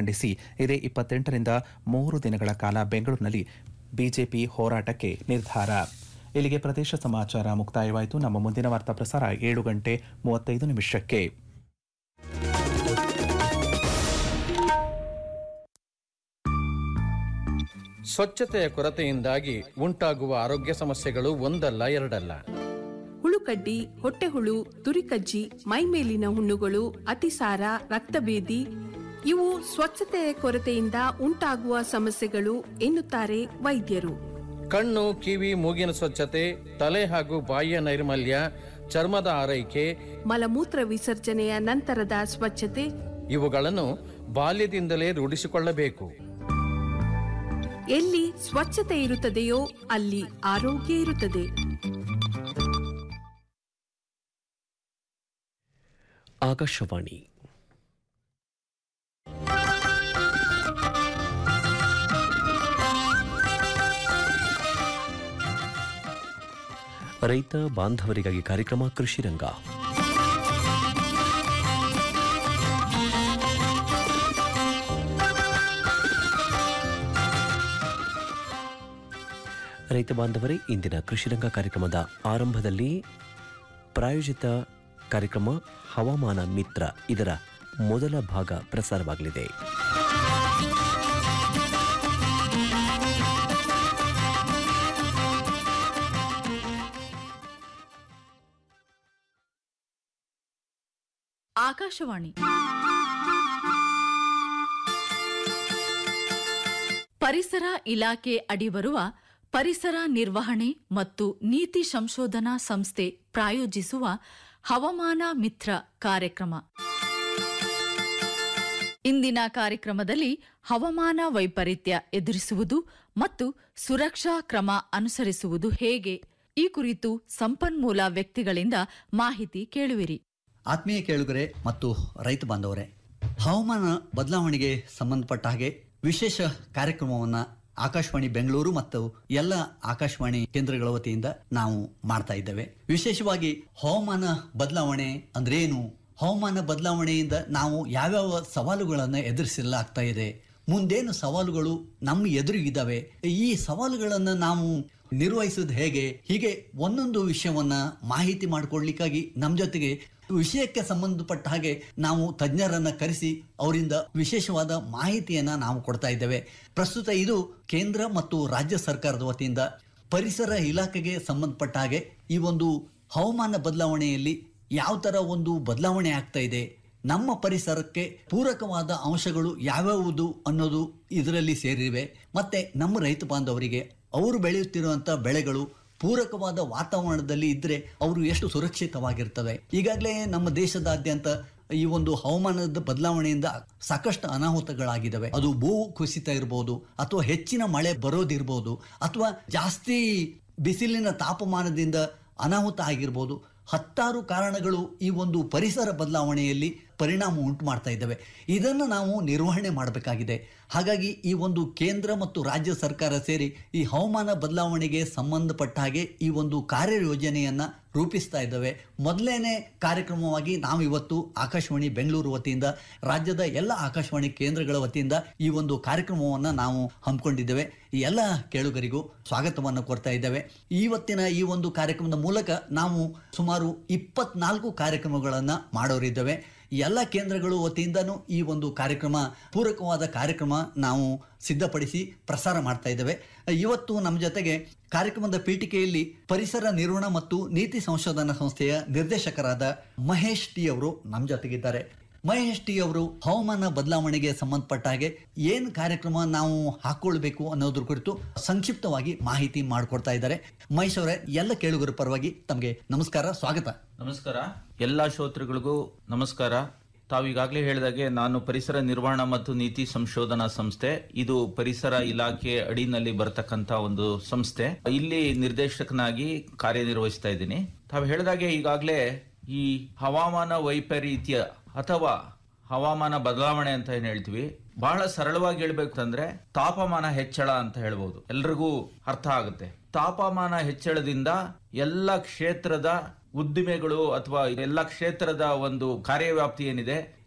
ಖಂಡಿಸಿ ಇದೇ ಇಪ್ಪತ್ತೆಂಟರಿಂದ ಮೂರು ದಿನಗಳ ಕಾಲ ಬೆಂಗಳೂರಿನಲ್ಲಿ ಬಿಜೆಪಿ ಹೋರಾಟಕ್ಕೆ ನಿರ್ಧಾರ ಇಲ್ಲಿಗೆ ಪ್ರದೇಶ ಸಮಾಚಾರ ಮುಕ್ತಾಯವಾಯಿತು ನಮ್ಮ ಮುಂದಿನ ವಾರ್ತಾ ಪ್ರಸಾರ ಏಳು ಗಂಟೆ ಮೂವತ್ತೈದು ನಿಮಿಷಕ್ಕೆ ಸ್ವಚ್ಛತೆಯ ಕೊರತೆಯಿಂದಾಗಿ ಉಂಟಾಗುವ ಆರೋಗ್ಯ ಸಮಸ್ಯೆಗಳು ಒಂದಲ್ಲ ಎರಡಲ್ಲ ಹುಳುಕಡ್ಡಿ ಹೊಟ್ಟೆಹುಳು ತುರಿಕಜ್ಜಿ ಮೈಮೇಲಿನ ಹುಣ್ಣುಗಳು ಅತಿಸಾರ ರಕ್ತಭೇದಿ ಇವು ಸ್ವಚ್ಛತೆಯ ಕೊರತೆಯಿಂದ ಉಂಟಾಗುವ ಸಮಸ್ಯೆಗಳು ಎನ್ನುತ್ತಾರೆ ವೈದ್ಯರು ಕಣ್ಣು ಕಿವಿ ಮೂಗಿನ ಸ್ವಚ್ಛತೆ ತಲೆ ಹಾಗೂ ಬಾಯಿಯ ನೈರ್ಮಲ್ಯ ಚರ್ಮದ ಆರೈಕೆ ಮಲಮೂತ್ರ ವಿಸರ್ಜನೆಯ ನಂತರದ ಸ್ವಚ್ಛತೆ ಇವುಗಳನ್ನು ಬಾಲ್ಯದಿಂದಲೇ ರೂಢಿಸಿಕೊಳ್ಳಬೇಕು ಎಲ್ಲಿ ಸ್ವಚ್ಛತೆ ಇರುತ್ತದೆಯೋ ಅಲ್ಲಿ ಆರೋಗ್ಯ ಇರುತ್ತದೆ ಆಕಾಶವಾಣಿ ರೈತ ಬಾಂಧವರಿಗಾಗಿ ಕಾರ್ಯಕ್ರಮ ಕೃಷಿ ರಂಗ ರೈತ ಬಾಂಧವರೇ ಇಂದಿನ ಕೃಷಿರಂಗ ಕಾರ್ಯಕ್ರಮದ ಆರಂಭದಲ್ಲಿ ಪ್ರಾಯೋಜಿತ ಕಾರ್ಯಕ್ರಮ ಹವಾಮಾನ ಮಿತ್ರ ಇದರ ಮೊದಲ ಭಾಗ ಪ್ರಸಾರವಾಗಲಿದೆ ಆಕಾಶವಾಣಿ ಪರಿಸರ ಇಲಾಖೆ ಅಡಿ ಬರುವ ಪರಿಸರ ನಿರ್ವಹಣೆ ಮತ್ತು ನೀತಿ ಸಂಶೋಧನಾ ಸಂಸ್ಥೆ ಪ್ರಾಯೋಜಿಸುವ ಹವಾಮಾನ ಮಿತ್ರ ಕಾರ್ಯಕ್ರಮ ಇಂದಿನ ಕಾರ್ಯಕ್ರಮದಲ್ಲಿ ಹವಾಮಾನ ವೈಪರೀತ್ಯ ಎದುರಿಸುವುದು ಮತ್ತು ಸುರಕ್ಷಾ ಕ್ರಮ ಅನುಸರಿಸುವುದು ಹೇಗೆ ಈ ಕುರಿತು ಸಂಪನ್ಮೂಲ ವ್ಯಕ್ತಿಗಳಿಂದ ಮಾಹಿತಿ ಕೇಳುವಿರಿ ಆತ್ಮೀಯ ಕೇಳುಗರೆ ಮತ್ತು ರೈತ ಬಾಂಧವರೇ ಹವಾಮಾನ ಬದಲಾವಣೆಗೆ ಸಂಬಂಧಪಟ್ಟ ಹಾಗೆ ವಿಶೇಷ ಕಾರ್ಯಕ್ರಮವನ್ನ ಆಕಾಶವಾಣಿ ಬೆಂಗಳೂರು ಮತ್ತು ಎಲ್ಲ ಆಕಾಶವಾಣಿ ಕೇಂದ್ರಗಳ ವತಿಯಿಂದ ನಾವು ಮಾಡ್ತಾ ಇದ್ದೇವೆ ವಿಶೇಷವಾಗಿ ಹವಾಮಾನ ಬದಲಾವಣೆ ಅಂದ್ರೇನು ಹವಾಮಾನ ಬದಲಾವಣೆಯಿಂದ ನಾವು ಯಾವ್ಯಾವ ಸವಾಲುಗಳನ್ನು ಎದುರಿಸಲಾಗ್ತಾ ಇದೆ ಮುಂದೇನು ಸವಾಲುಗಳು ನಮ್ಮ ಎದುರಿಗಿದ್ದಾವೆ ಈ ಸವಾಲುಗಳನ್ನು ನಾವು ನಿರ್ವಹಿಸೋದು ಹೇಗೆ ಹೀಗೆ ಒಂದೊಂದು ವಿಷಯವನ್ನ ಮಾಹಿತಿ ಮಾಡಿಕೊಡ್ಲಿಕ್ಕಾಗಿ ನಮ್ಮ ಜೊತೆಗೆ ವಿಷಯಕ್ಕೆ ಸಂಬಂಧಪಟ್ಟ ಹಾಗೆ ನಾವು ತಜ್ಞರನ್ನ ಕರೆಸಿ ಅವರಿಂದ ವಿಶೇಷವಾದ ಮಾಹಿತಿಯನ್ನ ನಾವು ಕೊಡ್ತಾ ಇದ್ದೇವೆ ಪ್ರಸ್ತುತ ಇದು ಕೇಂದ್ರ ಮತ್ತು ರಾಜ್ಯ ಸರ್ಕಾರದ ವತಿಯಿಂದ ಪರಿಸರ ಇಲಾಖೆಗೆ ಸಂಬಂಧಪಟ್ಟ ಹಾಗೆ ಈ ಒಂದು ಹವಾಮಾನ ಬದಲಾವಣೆಯಲ್ಲಿ ಯಾವ ತರ ಒಂದು ಬದಲಾವಣೆ ಆಗ್ತಾ ಇದೆ ನಮ್ಮ ಪರಿಸರಕ್ಕೆ ಪೂರಕವಾದ ಅಂಶಗಳು ಯಾವ್ಯಾವುದು ಅನ್ನೋದು ಇದರಲ್ಲಿ ಸೇರಿವೆ ಮತ್ತೆ ನಮ್ಮ ರೈತ ಬಾಂಧವರಿಗೆ ಅವರು ಬೆಳೆಯುತ್ತಿರುವಂತ ಬೆಳೆಗಳು ಪೂರಕವಾದ ವಾತಾವರಣದಲ್ಲಿ ಇದ್ರೆ ಅವರು ಎಷ್ಟು ಸುರಕ್ಷಿತವಾಗಿರ್ತವೆ ಈಗಾಗಲೇ ನಮ್ಮ ದೇಶದಾದ್ಯಂತ ಈ ಒಂದು ಹವಾಮಾನದ ಬದಲಾವಣೆಯಿಂದ ಸಾಕಷ್ಟು ಅನಾಹುತಗಳಾಗಿದ್ದಾವೆ ಅದು ಭೂ ಕುಸಿತ ಇರಬಹುದು ಅಥವಾ ಹೆಚ್ಚಿನ ಮಳೆ ಬರೋದಿರ್ಬೋದು ಅಥವಾ ಜಾಸ್ತಿ ಬಿಸಿಲಿನ ತಾಪಮಾನದಿಂದ ಅನಾಹುತ ಆಗಿರ್ಬೋದು ಹತ್ತಾರು ಕಾರಣಗಳು ಈ ಒಂದು ಪರಿಸರ ಬದಲಾವಣೆಯಲ್ಲಿ ಪರಿಣಾಮ ಉಂಟು ಮಾಡ್ತಾ ಇದ್ದಾವೆ ಇದನ್ನು ನಾವು ನಿರ್ವಹಣೆ ಮಾಡಬೇಕಾಗಿದೆ ಹಾಗಾಗಿ ಈ ಒಂದು ಕೇಂದ್ರ ಮತ್ತು ರಾಜ್ಯ ಸರ್ಕಾರ ಸೇರಿ ಈ ಹವಾಮಾನ ಬದಲಾವಣೆಗೆ ಸಂಬಂಧಪಟ್ಟ ಹಾಗೆ ಈ ಒಂದು ಕಾರ್ಯಯೋಜನೆಯನ್ನ ರೂಪಿಸ್ತಾ ಇದ್ದಾವೆ ಮೊದಲೇನೆ ಕಾರ್ಯಕ್ರಮವಾಗಿ ನಾವು ಇವತ್ತು ಆಕಾಶವಾಣಿ ಬೆಂಗಳೂರು ವತಿಯಿಂದ ರಾಜ್ಯದ ಎಲ್ಲ ಆಕಾಶವಾಣಿ ಕೇಂದ್ರಗಳ ವತಿಯಿಂದ ಈ ಒಂದು ಕಾರ್ಯಕ್ರಮವನ್ನ ನಾವು ಹಮ್ಮಿಕೊಂಡಿದ್ದೇವೆ ಈ ಎಲ್ಲ ಕೇಳುಗರಿಗೂ ಸ್ವಾಗತವನ್ನು ಕೊಡ್ತಾ ಇದ್ದೇವೆ ಇವತ್ತಿನ ಈ ಒಂದು ಕಾರ್ಯಕ್ರಮದ ಮೂಲಕ ನಾವು ಸುಮಾರು ಇಪ್ಪತ್ನಾಲ್ಕು ಕಾರ್ಯಕ್ರಮಗಳನ್ನ ಮಾಡೋರಿದ್ದೇವೆ ಎಲ್ಲ ಕೇಂದ್ರಗಳು ವತಿಯಿಂದನೂ ಈ ಒಂದು ಕಾರ್ಯಕ್ರಮ ಪೂರಕವಾದ ಕಾರ್ಯಕ್ರಮ ನಾವು ಸಿದ್ಧಪಡಿಸಿ ಪ್ರಸಾರ ಮಾಡ್ತಾ ಇದ್ದೇವೆ ಇವತ್ತು ನಮ್ಮ ಜೊತೆಗೆ ಕಾರ್ಯಕ್ರಮದ ಪೀಠಿಕೆಯಲ್ಲಿ ಪರಿಸರ ನಿರ್ವಹಣಾ ಮತ್ತು ನೀತಿ ಸಂಶೋಧನಾ ಸಂಸ್ಥೆಯ ನಿರ್ದೇಶಕರಾದ ಮಹೇಶ್ ಟಿ ಅವರು ನಮ್ಮ ಜೊತೆಗಿದ್ದಾರೆ ಮಹೇಶ್ ಟಿ ಅವರು ಹವಾಮಾನ ಬದಲಾವಣೆಗೆ ಸಂಬಂಧಪಟ್ಟ ಹಾಗೆ ಏನ್ ಕಾರ್ಯಕ್ರಮ ನಾವು ಹಾಕೊಳ್ಬೇಕು ಅನ್ನೋದ್ರ ಕುರಿತು ಸಂಕ್ಷಿಪ್ತವಾಗಿ ಮಾಹಿತಿ ಮಾಡಿಕೊಡ್ತಾ ಇದ್ದಾರೆ ಮಹೇಶ್ ಅವರೇ ಎಲ್ಲ ಕೇಳುಗರ ಪರವಾಗಿ ತಮಗೆ ನಮಸ್ಕಾರ ಸ್ವಾಗತ ನಮಸ್ಕಾರ ಎಲ್ಲಾ ಶ್ರೋತೃಗಳಿಗೂ ನಮಸ್ಕಾರ ತಾವು ಈಗಾಗಲೇ ಹೇಳಿದಾಗೆ ನಾನು ಪರಿಸರ ನಿರ್ವಹಣಾ ಮತ್ತು ನೀತಿ ಸಂಶೋಧನಾ ಸಂಸ್ಥೆ ಇದು ಪರಿಸರ ಇಲಾಖೆ ಅಡಿನಲ್ಲಿ ಬರತಕ್ಕಂತ ಒಂದು ಸಂಸ್ಥೆ ಇಲ್ಲಿ ನಿರ್ದೇಶಕನಾಗಿ ಕಾರ್ಯನಿರ್ವಹಿಸ್ತಾ ಇದ್ದೀನಿ ತಾವು ಹೇಳಿದಾಗೆ ಈಗಾಗಲೇ ಈ ಹವಾಮಾನ ವೈಪರೀತ್ಯ ಅಥವಾ ಹವಾಮಾನ ಬದಲಾವಣೆ ಅಂತ ಏನ್ ಹೇಳ್ತೀವಿ ಬಹಳ ಸರಳವಾಗಿ ಹೇಳ್ಬೇಕಂದ್ರೆ ತಾಪಮಾನ ಹೆಚ್ಚಳ ಅಂತ ಹೇಳ್ಬೋದು ಎಲ್ರಿಗೂ ಅರ್ಥ ಆಗುತ್ತೆ ತಾಪಮಾನ ಹೆಚ್ಚಳದಿಂದ ಎಲ್ಲ ಕ್ಷೇತ್ರದ ಉದ್ದಿಮೆಗಳು ಅಥವಾ ಎಲ್ಲ ಕ್ಷೇತ್ರದ ಒಂದು ಕಾರ್ಯವ್ಯಾಪ್ತಿ ಏನಿದೆ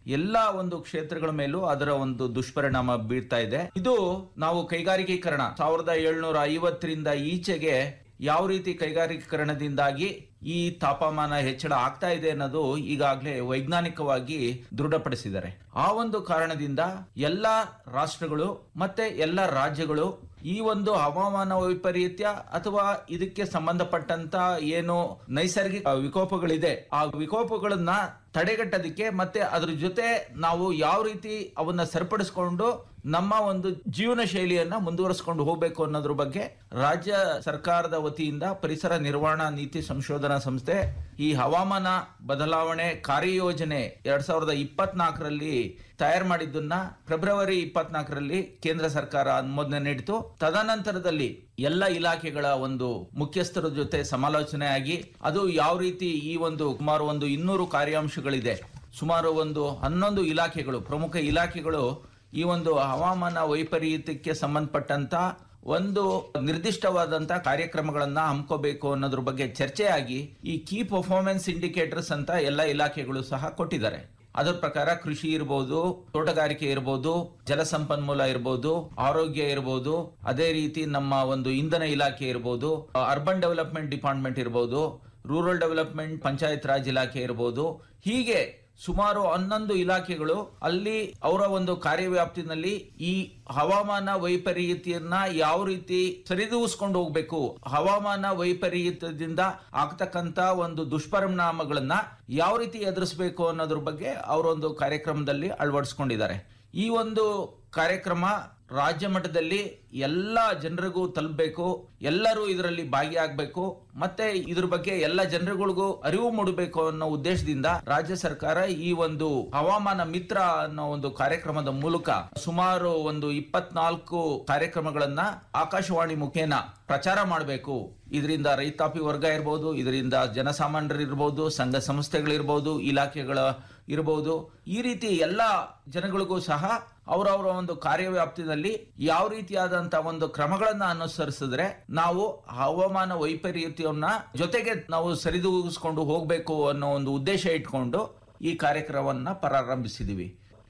ಎಲ್ಲ ಒಂದು ಕ್ಷೇತ್ರಗಳ ಮೇಲೂ ಅದರ ಒಂದು ದುಷ್ಪರಿಣಾಮ ಬೀರ್ತಾ ಇದೆ ಇದು ನಾವು ಕೈಗಾರಿಕೀಕರಣ ಸಾವಿರದ ಏಳ್ನೂರ ಐವತ್ತರಿಂದ ಈಚೆಗೆ ಯಾವ ರೀತಿ ಕೈಗಾರಿಕೀಕರಣದಿಂದಾಗಿ ಈ ತಾಪಮಾನ ಹೆಚ್ಚಳ ಆಗ್ತಾ ಇದೆ ಅನ್ನೋದು ಈಗಾಗಲೇ ವೈಜ್ಞಾನಿಕವಾಗಿ ದೃಢಪಡಿಸಿದ್ದಾರೆ ಆ ಒಂದು ಕಾರಣದಿಂದ ಎಲ್ಲ ರಾಷ್ಟ್ರಗಳು ಮತ್ತೆ ಎಲ್ಲ ರಾಜ್ಯಗಳು ಈ ಒಂದು ಹವಾಮಾನ ವೈಪರೀತ್ಯ ಅಥವಾ ಇದಕ್ಕೆ ಸಂಬಂಧಪಟ್ಟಂತ ಏನು ನೈಸರ್ಗಿಕ ವಿಕೋಪಗಳಿದೆ ಆ ವಿಕೋಪಗಳನ್ನ ತಡೆಗಟ್ಟೋದಕ್ಕೆ ಮತ್ತೆ ಅದ್ರ ಜೊತೆ ನಾವು ಯಾವ ರೀತಿ ಅವನ್ನ ಸರಿಪಡಿಸ್ಕೊಂಡು ನಮ್ಮ ಒಂದು ಜೀವನ ಶೈಲಿಯನ್ನ ಮುಂದುವರಿಸಿಕೊಂಡು ಹೋಗ್ಬೇಕು ಅನ್ನೋದ್ರ ಬಗ್ಗೆ ರಾಜ್ಯ ಸರ್ಕಾರದ ವತಿಯಿಂದ ಪರಿಸರ ನಿರ್ವಹಣಾ ನೀತಿ ಸಂಶೋಧನಾ ಸಂಸ್ಥೆ ಈ ಹವಾಮಾನ ಬದಲಾವಣೆ ಕಾರ್ಯಯೋಜನೆ ಎರಡ್ ಸಾವಿರದ ಇಪ್ಪತ್ನಾಲ್ಕರಲ್ಲಿ ತಯಾರು ಮಾಡಿದ್ದನ್ನ ಫೆಬ್ರವರಿ ಇಪ್ಪತ್ನಾಲ್ಕರಲ್ಲಿ ಕೇಂದ್ರ ಸರ್ಕಾರ ಅನುಮೋದನೆ ನೀಡಿತು ತದನಂತರದಲ್ಲಿ ಎಲ್ಲ ಇಲಾಖೆಗಳ ಒಂದು ಮುಖ್ಯಸ್ಥರ ಜೊತೆ ಸಮಾಲೋಚನೆ ಆಗಿ ಅದು ಯಾವ ರೀತಿ ಈ ಒಂದು ಸುಮಾರು ಒಂದು ಇನ್ನೂರು ಕಾರ್ಯಾಂಶಗಳಿದೆ ಸುಮಾರು ಒಂದು ಹನ್ನೊಂದು ಇಲಾಖೆಗಳು ಪ್ರಮುಖ ಇಲಾಖೆಗಳು ಈ ಒಂದು ಹವಾಮಾನ ವೈಪರೀತ್ಯಕ್ಕೆ ಸಂಬಂಧಪಟ್ಟಂತ ಒಂದು ನಿರ್ದಿಷ್ಟವಾದಂತ ಕಾರ್ಯಕ್ರಮಗಳನ್ನ ಹಮ್ಕೋಬೇಕು ಅನ್ನೋದ್ರ ಬಗ್ಗೆ ಚರ್ಚೆ ಆಗಿ ಈ ಕೀ ಪರ್ಫಾರ್ಮೆನ್ಸ್ ಇಂಡಿಕೇಟರ್ಸ್ ಅಂತ ಎಲ್ಲ ಇಲಾಖೆಗಳು ಸಹ ಕೊಟ್ಟಿದ್ದಾರೆ ಅದರ ಪ್ರಕಾರ ಕೃಷಿ ಇರಬಹುದು ತೋಟಗಾರಿಕೆ ಇರಬಹುದು ಜಲಸಂಪನ್ಮೂಲ ಇರಬಹುದು ಆರೋಗ್ಯ ಇರಬಹುದು ಅದೇ ರೀತಿ ನಮ್ಮ ಒಂದು ಇಂಧನ ಇಲಾಖೆ ಇರಬಹುದು ಅರ್ಬನ್ ಡೆವಲಪ್ಮೆಂಟ್ ಡಿಪಾರ್ಟ್ಮೆಂಟ್ ಇರಬಹುದು ರೂರಲ್ ಡೆವಲಪ್ಮೆಂಟ್ ಪಂಚಾಯತ್ ರಾಜ್ ಇಲಾಖೆ ಇರಬಹುದು ಹೀಗೆ ಸುಮಾರು ಹನ್ನೊಂದು ಇಲಾಖೆಗಳು ಅಲ್ಲಿ ಅವರ ಒಂದು ಕಾರ್ಯವ್ಯಾಪ್ತಿನಲ್ಲಿ ಈ ಹವಾಮಾನ ವೈಪರೀತ್ಯನ್ನ ಯಾವ ರೀತಿ ಸರಿದೂಗಿಸ್ಕೊಂಡು ಹೋಗ್ಬೇಕು ಹವಾಮಾನ ವೈಪರೀತ್ಯದಿಂದ ಆಗ್ತಕ್ಕಂತ ಒಂದು ದುಷ್ಪರಿಣಾಮಗಳನ್ನ ಯಾವ ರೀತಿ ಎದುರಿಸಬೇಕು ಅನ್ನೋದ್ರ ಬಗ್ಗೆ ಅವರೊಂದು ಕಾರ್ಯಕ್ರಮದಲ್ಲಿ ಅಳವಡಿಸ್ಕೊಂಡಿದ್ದಾರೆ ಈ ಒಂದು ಕಾರ್ಯಕ್ರಮ ರಾಜ್ಯ ಮಟ್ಟದಲ್ಲಿ ಎಲ್ಲ ಜನರಿಗೂ ತಲುಪಬೇಕು ಎಲ್ಲರೂ ಇದರಲ್ಲಿ ಭಾಗಿಯಾಗಬೇಕು ಮತ್ತೆ ಇದ್ರ ಬಗ್ಗೆ ಎಲ್ಲ ಜನರುಗಳಿಗೂ ಅರಿವು ಮೂಡಬೇಕು ಅನ್ನೋ ಉದ್ದೇಶದಿಂದ ರಾಜ್ಯ ಸರ್ಕಾರ ಈ ಒಂದು ಹವಾಮಾನ ಮಿತ್ರ ಅನ್ನೋ ಒಂದು ಕಾರ್ಯಕ್ರಮದ ಮೂಲಕ ಸುಮಾರು ಒಂದು ಇಪ್ಪತ್ನಾಲ್ಕು ಕಾರ್ಯಕ್ರಮಗಳನ್ನ ಆಕಾಶವಾಣಿ ಮುಖೇನ ಪ್ರಚಾರ ಮಾಡಬೇಕು ಇದರಿಂದ ರೈತಾಪಿ ವರ್ಗ ಇರ್ಬೋದು ಇದರಿಂದ ಜನಸಾಮಾನ್ಯರು ಇರ್ಬೋದು ಸಂಘ ಸಂಸ್ಥೆಗಳಿರ್ಬೋದು ಇಲಾಖೆಗಳ ಇರಬಹುದು ಈ ರೀತಿ ಎಲ್ಲ ಜನಗಳಿಗೂ ಸಹ ಅವರವರ ಒಂದು ಕಾರ್ಯವ್ಯಾಪ್ತಿನಲ್ಲಿ ಯಾವ ರೀತಿಯಾದಂತಹ ಒಂದು ಕ್ರಮಗಳನ್ನ ಅನುಸರಿಸಿದ್ರೆ ನಾವು ಹವಾಮಾನ ವೈಪರೀತ್ಯವನ್ನ ಜೊತೆಗೆ ನಾವು ಸರಿದೂಗಿಸ್ಕೊಂಡು ಹೋಗ್ಬೇಕು ಅನ್ನೋ ಒಂದು ಉದ್ದೇಶ ಇಟ್ಕೊಂಡು ಈ ಕಾರ್ಯಕ್ರಮವನ್ನ ಪ್ರಾರಂಭಿಸಿದೀವಿ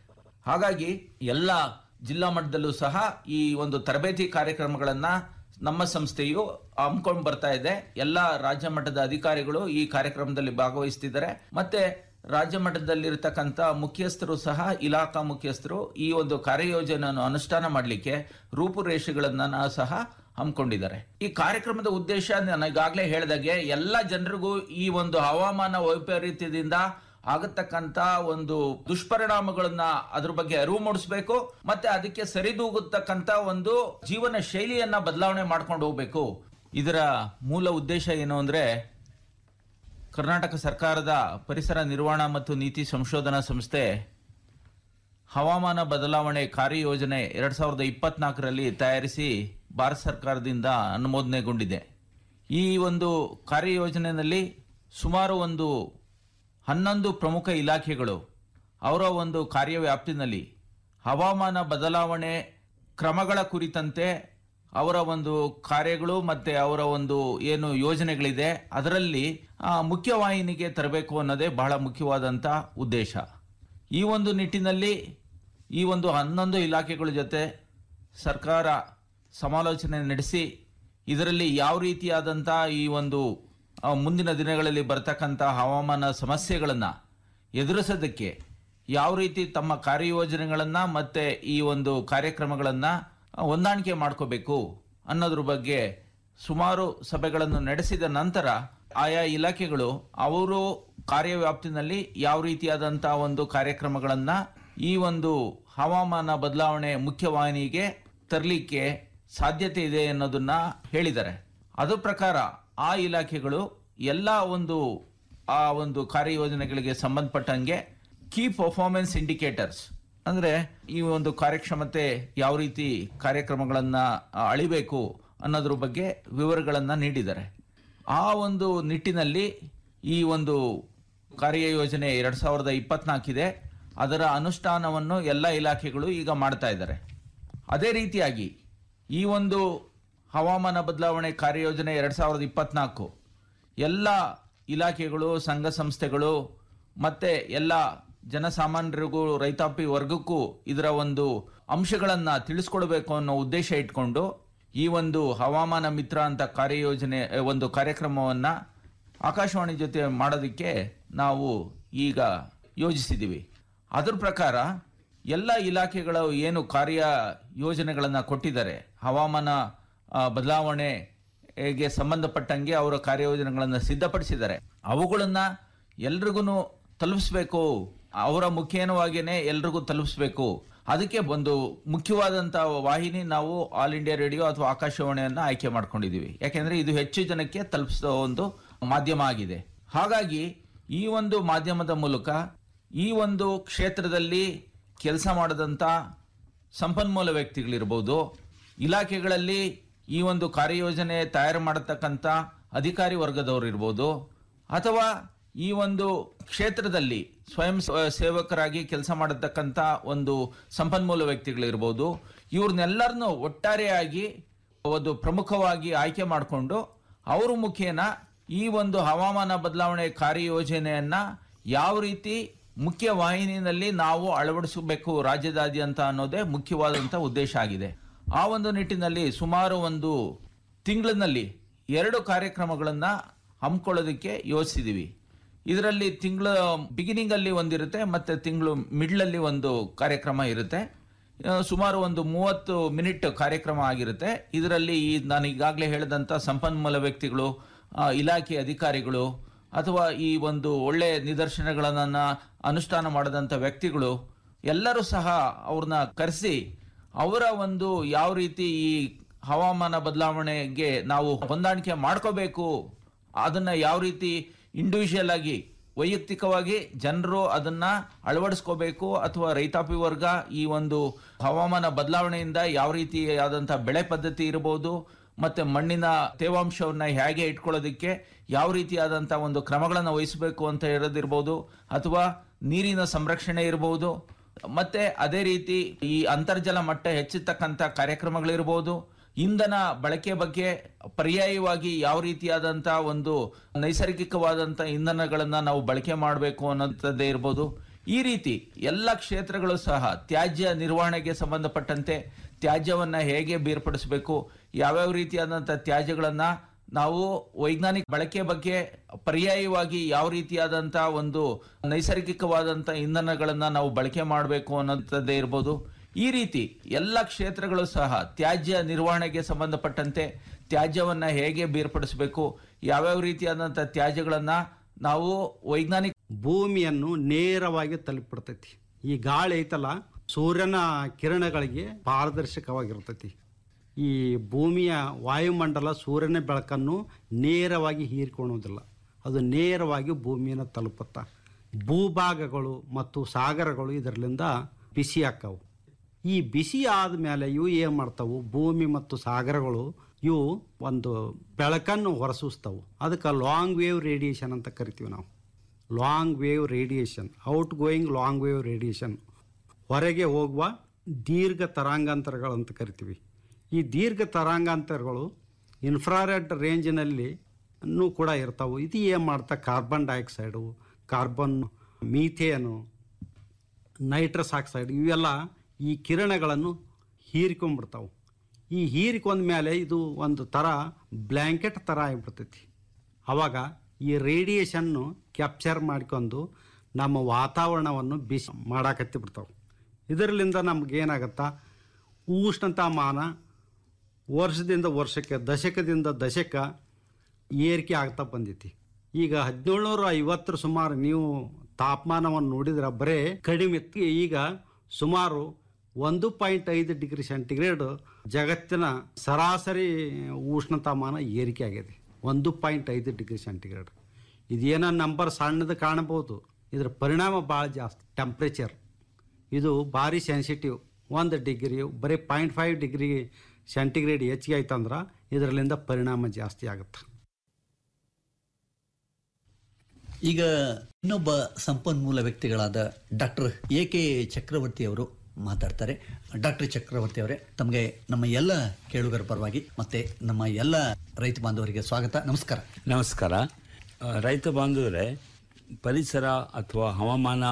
ಹಾಗಾಗಿ ಎಲ್ಲ ಜಿಲ್ಲಾ ಮಟ್ಟದಲ್ಲೂ ಸಹ ಈ ಒಂದು ತರಬೇತಿ ಕಾರ್ಯಕ್ರಮಗಳನ್ನ ನಮ್ಮ ಸಂಸ್ಥೆಯು ಹಮ್ಕೊಂಡು ಬರ್ತಾ ಇದೆ ಎಲ್ಲ ರಾಜ್ಯ ಮಟ್ಟದ ಅಧಿಕಾರಿಗಳು ಈ ಕಾರ್ಯಕ್ರಮದಲ್ಲಿ ಭಾಗವಹಿಸ್ತಿದ್ದಾರೆ ಮತ್ತೆ ರಾಜ್ಯ ಮಟ್ಟದಲ್ಲಿರ್ತಕ್ಕಂಥ ಮುಖ್ಯಸ್ಥರು ಸಹ ಇಲಾಖಾ ಮುಖ್ಯಸ್ಥರು ಈ ಒಂದು ಕಾರ್ಯಯೋಜನೆಯನ್ನು ಅನುಷ್ಠಾನ ಮಾಡಲಿಕ್ಕೆ ರೂಪುರೇಷೆಗಳನ್ನ ಸಹ ಹಮ್ಮಿಕೊಂಡಿದ್ದಾರೆ ಈ ಕಾರ್ಯಕ್ರಮದ ಉದ್ದೇಶ ನಾನು ಈಗಾಗಲೇ ಹೇಳಿದಾಗೆ ಎಲ್ಲ ಜನರಿಗೂ ಈ ಒಂದು ಹವಾಮಾನ ವೈಪರೀತ್ಯದಿಂದ ಆಗತಕ್ಕಂತ ಒಂದು ದುಷ್ಪರಿಣಾಮಗಳನ್ನ ಅದ್ರ ಬಗ್ಗೆ ಅರಿವು ಮೂಡಿಸಬೇಕು ಮತ್ತೆ ಅದಕ್ಕೆ ಸರಿದೂಗತಕ್ಕಂತ ಒಂದು ಜೀವನ ಶೈಲಿಯನ್ನ ಬದಲಾವಣೆ ಮಾಡ್ಕೊಂಡು ಹೋಗ್ಬೇಕು ಇದರ ಮೂಲ ಉದ್ದೇಶ ಏನು ಅಂದ್ರೆ ಕರ್ನಾಟಕ ಸರ್ಕಾರದ ಪರಿಸರ ನಿರ್ವಹಣಾ ಮತ್ತು ನೀತಿ ಸಂಶೋಧನಾ ಸಂಸ್ಥೆ ಹವಾಮಾನ ಬದಲಾವಣೆ ಕಾರ್ಯಯೋಜನೆ ಎರಡ್ ಸಾವಿರದ ಇಪ್ಪತ್ನಾಲ್ಕರಲ್ಲಿ ತಯಾರಿಸಿ ಭಾರತ ಸರ್ಕಾರದಿಂದ ಅನುಮೋದನೆಗೊಂಡಿದೆ ಈ ಒಂದು ಕಾರ್ಯಯೋಜನೆಯಲ್ಲಿ ಸುಮಾರು ಒಂದು ಹನ್ನೊಂದು ಪ್ರಮುಖ ಇಲಾಖೆಗಳು ಅವರ ಒಂದು ಕಾರ್ಯವ್ಯಾಪ್ತಿನಲ್ಲಿ ಹವಾಮಾನ ಬದಲಾವಣೆ ಕ್ರಮಗಳ ಕುರಿತಂತೆ ಅವರ ಒಂದು ಕಾರ್ಯಗಳು ಮತ್ತೆ ಅವರ ಒಂದು ಏನು ಯೋಜನೆಗಳಿದೆ ಅದರಲ್ಲಿ ಆ, ಮುಖ್ಯವಾಹಿನಿಗೆ ತರಬೇಕು ಅನ್ನೋದೇ ಬಹಳ ಮುಖ್ಯವಾದಂಥ ಉದ್ದೇಶ ಈ ಒಂದು ನಿಟ್ಟಿನಲ್ಲಿ ಈ ಒಂದು ಹನ್ನೊಂದು ಇಲಾಖೆಗಳ ಜೊತೆ ಸರ್ಕಾರ ಸಮಾಲೋಚನೆ ನಡೆಸಿ ಇದರಲ್ಲಿ ಯಾವ ರೀತಿಯಾದಂಥ ಈ ಒಂದು ಆ, ಮುಂದಿನ ದಿನಗಳಲ್ಲಿ ಬರ್ತಕ್ಕಂಥ ಹವಾಮಾನ ಸಮಸ್ಯೆಗಳನ್ನು ಎದುರಿಸೋದಕ್ಕೆ ಯಾವ ರೀತಿ ತಮ್ಮ ಕಾರ್ಯಯೋಜನೆಗಳನ್ನು ಮತ್ತೆ ಈ ಒಂದು ಕಾರ್ಯಕ್ರಮಗಳನ್ನು ಹೊಂದಾಣಿಕೆ ಮಾಡ್ಕೋಬೇಕು ಅನ್ನೋದ್ರ ಬಗ್ಗೆ ಸುಮಾರು ಸಭೆಗಳನ್ನು ನಡೆಸಿದ ನಂತರ ಆಯಾ ಇಲಾಖೆಗಳು ಅವರು ಕಾರ್ಯವ್ಯಾಪ್ತಿನಲ್ಲಿ ಯಾವ ರೀತಿಯಾದಂಥ ಒಂದು ಕಾರ್ಯಕ್ರಮಗಳನ್ನು ಈ ಒಂದು ಹವಾಮಾನ ಬದಲಾವಣೆ ಮುಖ್ಯವಾಹಿನಿಗೆ ತರಲಿಕ್ಕೆ ಸಾಧ್ಯತೆ ಇದೆ ಅನ್ನೋದನ್ನ ಹೇಳಿದ್ದಾರೆ ಅದ್ರ ಪ್ರಕಾರ ಆ ಇಲಾಖೆಗಳು ಎಲ್ಲ ಒಂದು ಆ ಒಂದು ಕಾರ್ಯಯೋಜನೆಗಳಿಗೆ ಸಂಬಂಧಪಟ್ಟಂಗೆ ಕೀ ಪರ್ಫಾರ್ಮೆನ್ಸ್ ಇಂಡಿಕೇಟರ್ಸ್ ಅಂದ್ರೆ ಈ ಒಂದು ಕಾರ್ಯಕ್ಷಮತೆ ಯಾವ ರೀತಿ ಕಾರ್ಯಕ್ರಮಗಳನ್ನ ಆ, ಅಳಿಬೇಕು ಅನ್ನೋದ್ರ ಬಗ್ಗೆ ವಿವರಗಳನ್ನ ನೀಡಿದ್ದಾರೆ ಆ ಒಂದು ನಿಟ್ಟಿನಲ್ಲಿ ಈ ಒಂದು ಕಾರ್ಯಯೋಜನೆ ಎರಡ್ ಸಾವಿರದ ಇಪ್ಪತ್ನಾಲ್ಕಿದೆ ಅದರ ಅನುಷ್ಠಾನವನ್ನು ಎಲ್ಲ ಇಲಾಖೆಗಳು ಈಗ ಮಾಡ್ತಾ ಇದ್ದಾರೆ ಅದೇ ರೀತಿಯಾಗಿ ಈ ಒಂದು ಹವಾಮಾನ ಬದಲಾವಣೆ ಕಾರ್ಯಯೋಜನೆ ಎರಡ್ ಸಾವಿರದ ಇಪ್ಪತ್ನಾಲ್ಕು ಎಲ್ಲ ಇಲಾಖೆಗಳು ಸಂಘ ಸಂಸ್ಥೆಗಳು ಮತ್ತೆ ಎಲ್ಲ ಜನಸಾಮಾನ್ಯರಿಗೂ ರೈತಾಪಿ ವರ್ಗಕ್ಕೂ ಇದರ ಒಂದು ಅಂಶಗಳನ್ನ ತಿಳಿಸ್ಕೊಡ್ಬೇಕು ಅನ್ನೋ ಉದ್ದೇಶ ಇಟ್ಕೊಂಡು ಈ ಒಂದು ಹವಾಮಾನ ಮಿತ್ರ ಅಂತ ಕಾರ್ಯಯೋಜನೆ ಒಂದು ಕಾರ್ಯಕ್ರಮವನ್ನ ಆಕಾಶವಾಣಿ ಜೊತೆ ಮಾಡೋದಕ್ಕೆ ನಾವು ಈಗ ಯೋಜಿಸಿದ್ದೀವಿ ಅದ್ರ ಪ್ರಕಾರ ಎಲ್ಲ ಇಲಾಖೆಗಳು ಏನು ಕಾರ್ಯ ಯೋಜನೆಗಳನ್ನು ಕೊಟ್ಟಿದ್ದಾರೆ ಹವಾಮಾನ ಆ, ಬದಲಾವಣೆಗೆ ಸಂಬಂಧಪಟ್ಟಂಗೆ ಅವರ ಕಾರ್ಯಯೋಜನೆಗಳನ್ನು ಸಿದ್ಧಪಡಿಸಿದ್ದಾರೆ ಅವುಗಳನ್ನ ಎಲ್ರಿಗೂ ತಲುಪಿಸ್ಬೇಕು ಅವರ ಮುಖೇನವಾಗಿಯೇ ಎಲ್ರಿಗೂ ತಲುಪಿಸ್ಬೇಕು ಅದಕ್ಕೆ ಒಂದು ಮುಖ್ಯವಾದಂಥ ವಾಹಿನಿ ನಾವು ಆಲ್ ಇಂಡಿಯಾ ರೇಡಿಯೋ ಅಥವಾ ಆಕಾಶವಾಣಿಯನ್ನ ಆಯ್ಕೆ ಮಾಡ್ಕೊಂಡಿದ್ದೀವಿ ಯಾಕೆಂದ್ರೆ ಇದು ಹೆಚ್ಚು ಜನಕ್ಕೆ ತಲುಪಿಸೋ ಒಂದು ಮಾಧ್ಯಮ ಆಗಿದೆ ಹಾಗಾಗಿ ಈ ಒಂದು ಮಾಧ್ಯಮದ ಮೂಲಕ ಈ ಒಂದು ಕ್ಷೇತ್ರದಲ್ಲಿ ಕೆಲಸ ಮಾಡದಂಥ ಸಂಪನ್ಮೂಲ ವ್ಯಕ್ತಿಗಳಿರ್ಬೋದು ಇಲಾಖೆಗಳಲ್ಲಿ ಈ ಒಂದು ಕಾರ್ಯಯೋಜನೆ ತಯಾರು ಮಾಡತಕ್ಕಂಥ ಅಧಿಕಾರಿ ವರ್ಗದವರು ಇರ್ಬೋದು ಅಥವಾ ಈ ಒಂದು ಕ್ಷೇತ್ರದಲ್ಲಿ ಸ್ವಯಂ ಸ- ಸೇವಕರಾಗಿ ಕೆಲಸ ಮಾಡತಕ್ಕಂಥ ಒಂದು ಸಂಪನ್ಮೂಲ ವ್ಯಕ್ತಿಗಳಿರ್ಬೋದು ಇವ್ರನ್ನೆಲ್ಲರನ್ನು ಒಟ್ಟಾರೆಯಾಗಿ ಒಂದು ಪ್ರಮುಖವಾಗಿ ಆಯ್ಕೆ ಮಾಡಿಕೊಂಡು ಅವ್ರ ಮುಖೇನ ಈ ಒಂದು ಹವಾಮಾನ ಬದಲಾವಣೆ ಕಾರ್ಯಯೋಜನೆಯನ್ನ ಯಾವ ರೀತಿ ಮುಖ್ಯ ವಾಹಿನಿಯಲ್ಲಿ ನಾವು ಅಳವಡಿಸಬೇಕು ರಾಜ್ಯದಾದ್ಯಂತ ಅನ್ನೋದೇ ಮುಖ್ಯವಾದಂಥ ಉದ್ದೇಶ ಆಗಿದೆ ಆ ಒಂದು ನಿಟ್ಟಿನಲ್ಲಿ ಸುಮಾರು ಒಂದು ತಿಂಗಳಿನಲ್ಲಿ ಎರಡು ಕಾರ್ಯಕ್ರಮಗಳನ್ನ ಹಮ್ಮಿಕೊಳ್ಳೋದಕ್ಕೆ ಯೋಚಿಸಿದೀವಿ ಇದರಲ್ಲಿ ತಿಂಗಳ ಬಿಗಿನಿಂಗ್ ಅಲ್ಲಿ ಒಂದಿರುತ್ತೆ ಮತ್ತೆ ತಿಂಗಳು ಮಿಡ್ಲ್ ಅಲ್ಲಿ ಒಂದು ಕಾರ್ಯಕ್ರಮ ಇರುತ್ತೆ ಆ, ಸುಮಾರು ಒಂದು ಮೂವತ್ತು ಮಿನಿಟ್ ಕಾರ್ಯಕ್ರಮ ಆಗಿರುತ್ತೆ ಇದರಲ್ಲಿ ಈ ನಾನು ಈಗಾಗಲೇ ಹೇಳಿದಂಥ ಸಂಪನ್ಮೂಲ ವ್ಯಕ್ತಿಗಳು ಆ, ಇಲಾಖೆ ಅಧಿಕಾರಿಗಳು ಅಥವಾ ಈ ಒಂದು ಒಳ್ಳೆ ನಿದರ್ಶನಗಳನ್ನ ಅನುಷ್ಠಾನ ಮಾಡದಂಥ ವ್ಯಕ್ತಿಗಳು ಎಲ್ಲರೂ ಸಹ ಅವ್ರನ್ನ ಕರೆಸಿ ಅವರ ಒಂದು ಯಾವ ರೀತಿ ಈ ಹವಾಮಾನ ಬದಲಾವಣೆಗೆ ನಾವು ಹೊಂದಾಣಿಕೆ ಮಾಡ್ಕೋಬೇಕು ಅದನ್ನ ಯಾವ ರೀತಿ ಇಂಡಿವಿಜುವಲ್ ಆಗಿ ವೈಯಕ್ತಿಕವಾಗಿ ಜನರು ಅದನ್ನ ಅಳವಡಿಸ್ಕೋಬೇಕು ಅಥವಾ ರೈತಾಪಿ ವರ್ಗ ಈ ಒಂದು ಹವಾಮಾನ ಬದಲಾವಣೆಯಿಂದ ಯಾವ ರೀತಿಯಾದಂತಹ ಬೆಳೆ ಪದ್ಧತಿ ಇರಬಹುದು ಮತ್ತೆ ಮಣ್ಣಿನ ತೇವಾಂಶವನ್ನ ಹೇಗೆ ಇಟ್ಕೊಳ್ಳೋದಕ್ಕೆ ಯಾವ ರೀತಿಯಾದಂತಹ ಒಂದು ಕ್ರಮಗಳನ್ನು ವಹಿಸಬೇಕು ಅಂತ ಹೇಳೋದಿರ್ಬೋದು ಅಥವಾ ನೀರಿನ ಸಂರಕ್ಷಣೆ ಇರಬಹುದು ಮತ್ತೆ ಅದೇ ರೀತಿ ಈ ಅಂತರ್ಜಲ ಮಟ್ಟ ಹೆಚ್ಚಿರ್ತಕ್ಕಂಥ ಕಾರ್ಯಕ್ರಮಗಳಿರ್ಬೋದು ಇಂಧನ ಬಳಕೆ ಬಗ್ಗೆ ಪರ್ಯಾಯವಾಗಿ ಯಾವ ರೀತಿಯಾದಂಥ ಒಂದು ನೈಸರ್ಗಿಕವಾದಂಥ ಇಂಧನಗಳನ್ನ ನಾವು ಬಳಕೆ ಮಾಡಬೇಕು ಅನ್ನೋಂಥದ್ದೇ ಇರ್ಬೋದು ಈ ರೀತಿ ಎಲ್ಲ ಕ್ಷೇತ್ರಗಳು ಸಹ ತ್ಯಾಜ್ಯ ನಿರ್ವಹಣೆಗೆ ಸಂಬಂಧಪಟ್ಟಂತೆ ತ್ಯಾಜ್ಯವನ್ನ ಹೇಗೆ ಬೇರ್ಪಡಿಸಬೇಕು ಯಾವ್ಯಾವ ರೀತಿಯಾದಂಥ ತ್ಯಾಜ್ಯಗಳನ್ನ ನಾವು ವೈಜ್ಞಾನಿಕ ಬಳಕೆ ಬಗ್ಗೆ ಪರ್ಯಾಯವಾಗಿ ಯಾವ ರೀತಿಯಾದಂಥ ಒಂದು ನೈಸರ್ಗಿಕವಾದಂಥ ಇಂಧನಗಳನ್ನ ನಾವು ಬಳಕೆ ಮಾಡಬೇಕು ಅನ್ನೋಂಥದ್ದೇ ಇರ್ಬೋದು ಈ ರೀತಿ ಎಲ್ಲ ಕ್ಷೇತ್ರಗಳು ಸಹ ತ್ಯಾಜ್ಯ ನಿರ್ವಹಣೆಗೆ ಸಂಬಂಧಪಟ್ಟಂತೆ ತ್ಯಾಜ್ಯವನ್ನ ಹೇಗೆ ಬೇರ್ಪಡಿಸಬೇಕು ಯಾವ್ಯಾವ ರೀತಿಯಾದಂಥ ತ್ಯಾಜ್ಯಗಳನ್ನ ನಾವು ವೈಜ್ಞಾನಿಕ ಭೂಮಿಯನ್ನು ನೇರವಾಗಿ ತಲುಪಿಬಿಡ್ತೈತಿ ಈ ಗಾಳಿ ಐತಲ್ಲ ಸೂರ್ಯನ ಕಿರಣಗಳಿಗೆ ಪಾರದರ್ಶಕವಾಗಿರ್ತೈತಿ ಈ ಭೂಮಿಯ ವಾಯುಮಂಡಲ ಸೂರ್ಯನ ಬೆಳಕನ್ನು ನೇರವಾಗಿ ಹೀರಿಕೊಳ್ಳೋದಿಲ್ಲ ಅದು ನೇರವಾಗಿ ಭೂಮಿಯನ್ನು ತಲುಪುತ್ತ ಭೂಭಾಗಗಳು ಮತ್ತು ಸಾಗರಗಳು ಇದರಲ್ಲಿಂದ ಬಿಸಿ ಆಕ್ಕವು ಈ ಬಿಸಿ ಆದಮೇಲೆ ಇವು ಏನು ಮಾಡ್ತಾವು ಭೂಮಿ ಮತ್ತು ಸಾಗರಗಳು ಇವು ಒಂದು ಬೆಳಕನ್ನು ಹೊರಸೂಸ್ತವು ಅದಕ್ಕೆ ಲಾಂಗ್ ವೇವ್ ರೇಡಿಯೇಷನ್ ಅಂತ ಕರಿತೀವಿ ನಾವು long wave radiation out going long wave radiation ಹೊರಗೆ ಹೋಗುವ ದೀರ್ಘ ತರಂಗಾಂತರಗಳು ಅಂತ ಕರಿತೀವಿ ಈ ದೀರ್ಘ ತರಂಗಾಂತರಗಳು ಇನ್ಫ್ರಾರೆಡ್ ರೇಂಜಿನಲ್ಲಿ ನೂ ಕೂಡ ಇರ್ತಾವೆ ಇದು ಏನು ಮಾಡ್ತಾ carbon dioxide carbon methane nitrous oxide ಇವೆಲ್ಲ ಈ ಕಿರಣಗಳನ್ನು ಹೀರಿಕೊಂಡ್ಬಿಡ್ತಾವೆ ಈ ಹೀರಿಕೊಂಡ ಮೇಲೆ ಇದು ಒಂದು ಥರ ಬ್ಲ್ಯಾಂಕೆಟ್ ಥರ ಆಗಿಬಿಡ್ತೈತಿ ಆವಾಗ ಈ ರೇಡಿಯೇಷನ್ನು ಕ್ಯಾಪ್ಚರ್ ಮಾಡ್ಕೊಂಡು ನಮ್ಮ ವಾತಾವರಣವನ್ನು ಬಿಸಿ ಮಾಡಾಕತ್ತಿ ಬಿಡ್ತಾವೆ ಇದರಿಂದ ನಮಗೇನಾಗತ್ತಾ ಉಷ್ಣತಾಮಾನ ವರ್ಷದಿಂದ ವರ್ಷಕ್ಕೆ ದಶಕದಿಂದ ದಶಕ ಏರಿಕೆ ಆಗ್ತಾ ಬಂದೈತಿ ಈಗ ಹದಿನೇಳುನೂರ ಐವತ್ತರ ಸುಮಾರು ನೀವು ತಾಪಮಾನವನ್ನು ನೋಡಿದ್ರೆ ಬರೇ ಕಡಿಮೆ ಇತ್ತು. ಈಗ ಸುಮಾರು ಒಂದು ಪಾಯಿಂಟ್ ಐದು ಡಿಗ್ರಿ ಸೆಂಟಿಗ್ರೇಡ್ ಜಗತ್ತಿನ ಸರಾಸರಿ ಉಷ್ಣತಾಮಾನ ಏರಿಕೆ ಆಗಿದೆ ಒಂದು ಪಾಯಿಂಟ್ ಐದು ಡಿಗ್ರಿ ಸೆಂಟಿಗ್ರೇಡ್ ಇದೇನೋ ನಂಬರ್ ಸಣ್ಣದು ಕಾಣಬಹುದು ಇದರ ಪರಿಣಾಮ ಭಾಳ ಜಾಸ್ತಿ ಟೆಂಪ್ರೇಚರ್ ಇದು ಭಾರಿ ಸೆನ್ಸಿಟಿವ್ ಒಂದು ಡಿಗ್ರಿ ಬರೀ ಪಾಯಿಂಟ್ ಫೈವ್ ಡಿಗ್ರಿ ಸೆಂಟಿಗ್ರೇಡ್ ಹೆಚ್ಚಿಗೆ ಆಯ್ತಂದ್ರೆ ಇದರಲ್ಲಿಂದ ಪರಿಣಾಮ ಜಾಸ್ತಿ ಆಗುತ್ತೆ ಈಗ ಇನ್ನೊಬ್ಬ ಸಂಪನ್ಮೂಲ ವ್ಯಕ್ತಿಗಳಾದ ಡಾಕ್ಟರ್ ಎ ಕೆ ಚಕ್ರವರ್ತಿ ಅವರು ಮಾತಾಡ್ತಾರೆ ಡಾಕ್ಟರ್ ಚಕ್ರವರ್ತಿ ಅವರೇ ತಮಗೆ ನಮ್ಮ ಎಲ್ಲ ಕೇಳುಗರ ಪರವಾಗಿ ಮತ್ತೆ ನಮ್ಮ ಎಲ್ಲ ರೈತ ಬಾಂಧವರಿಗೆ ಸ್ವಾಗತ ನಮಸ್ಕಾರ ನಮಸ್ಕಾರ ಆ, ರೈತ ಬಾಂಧವರೇ ಪರಿಸರ ಅಥವಾ ಹವಾಮಾನ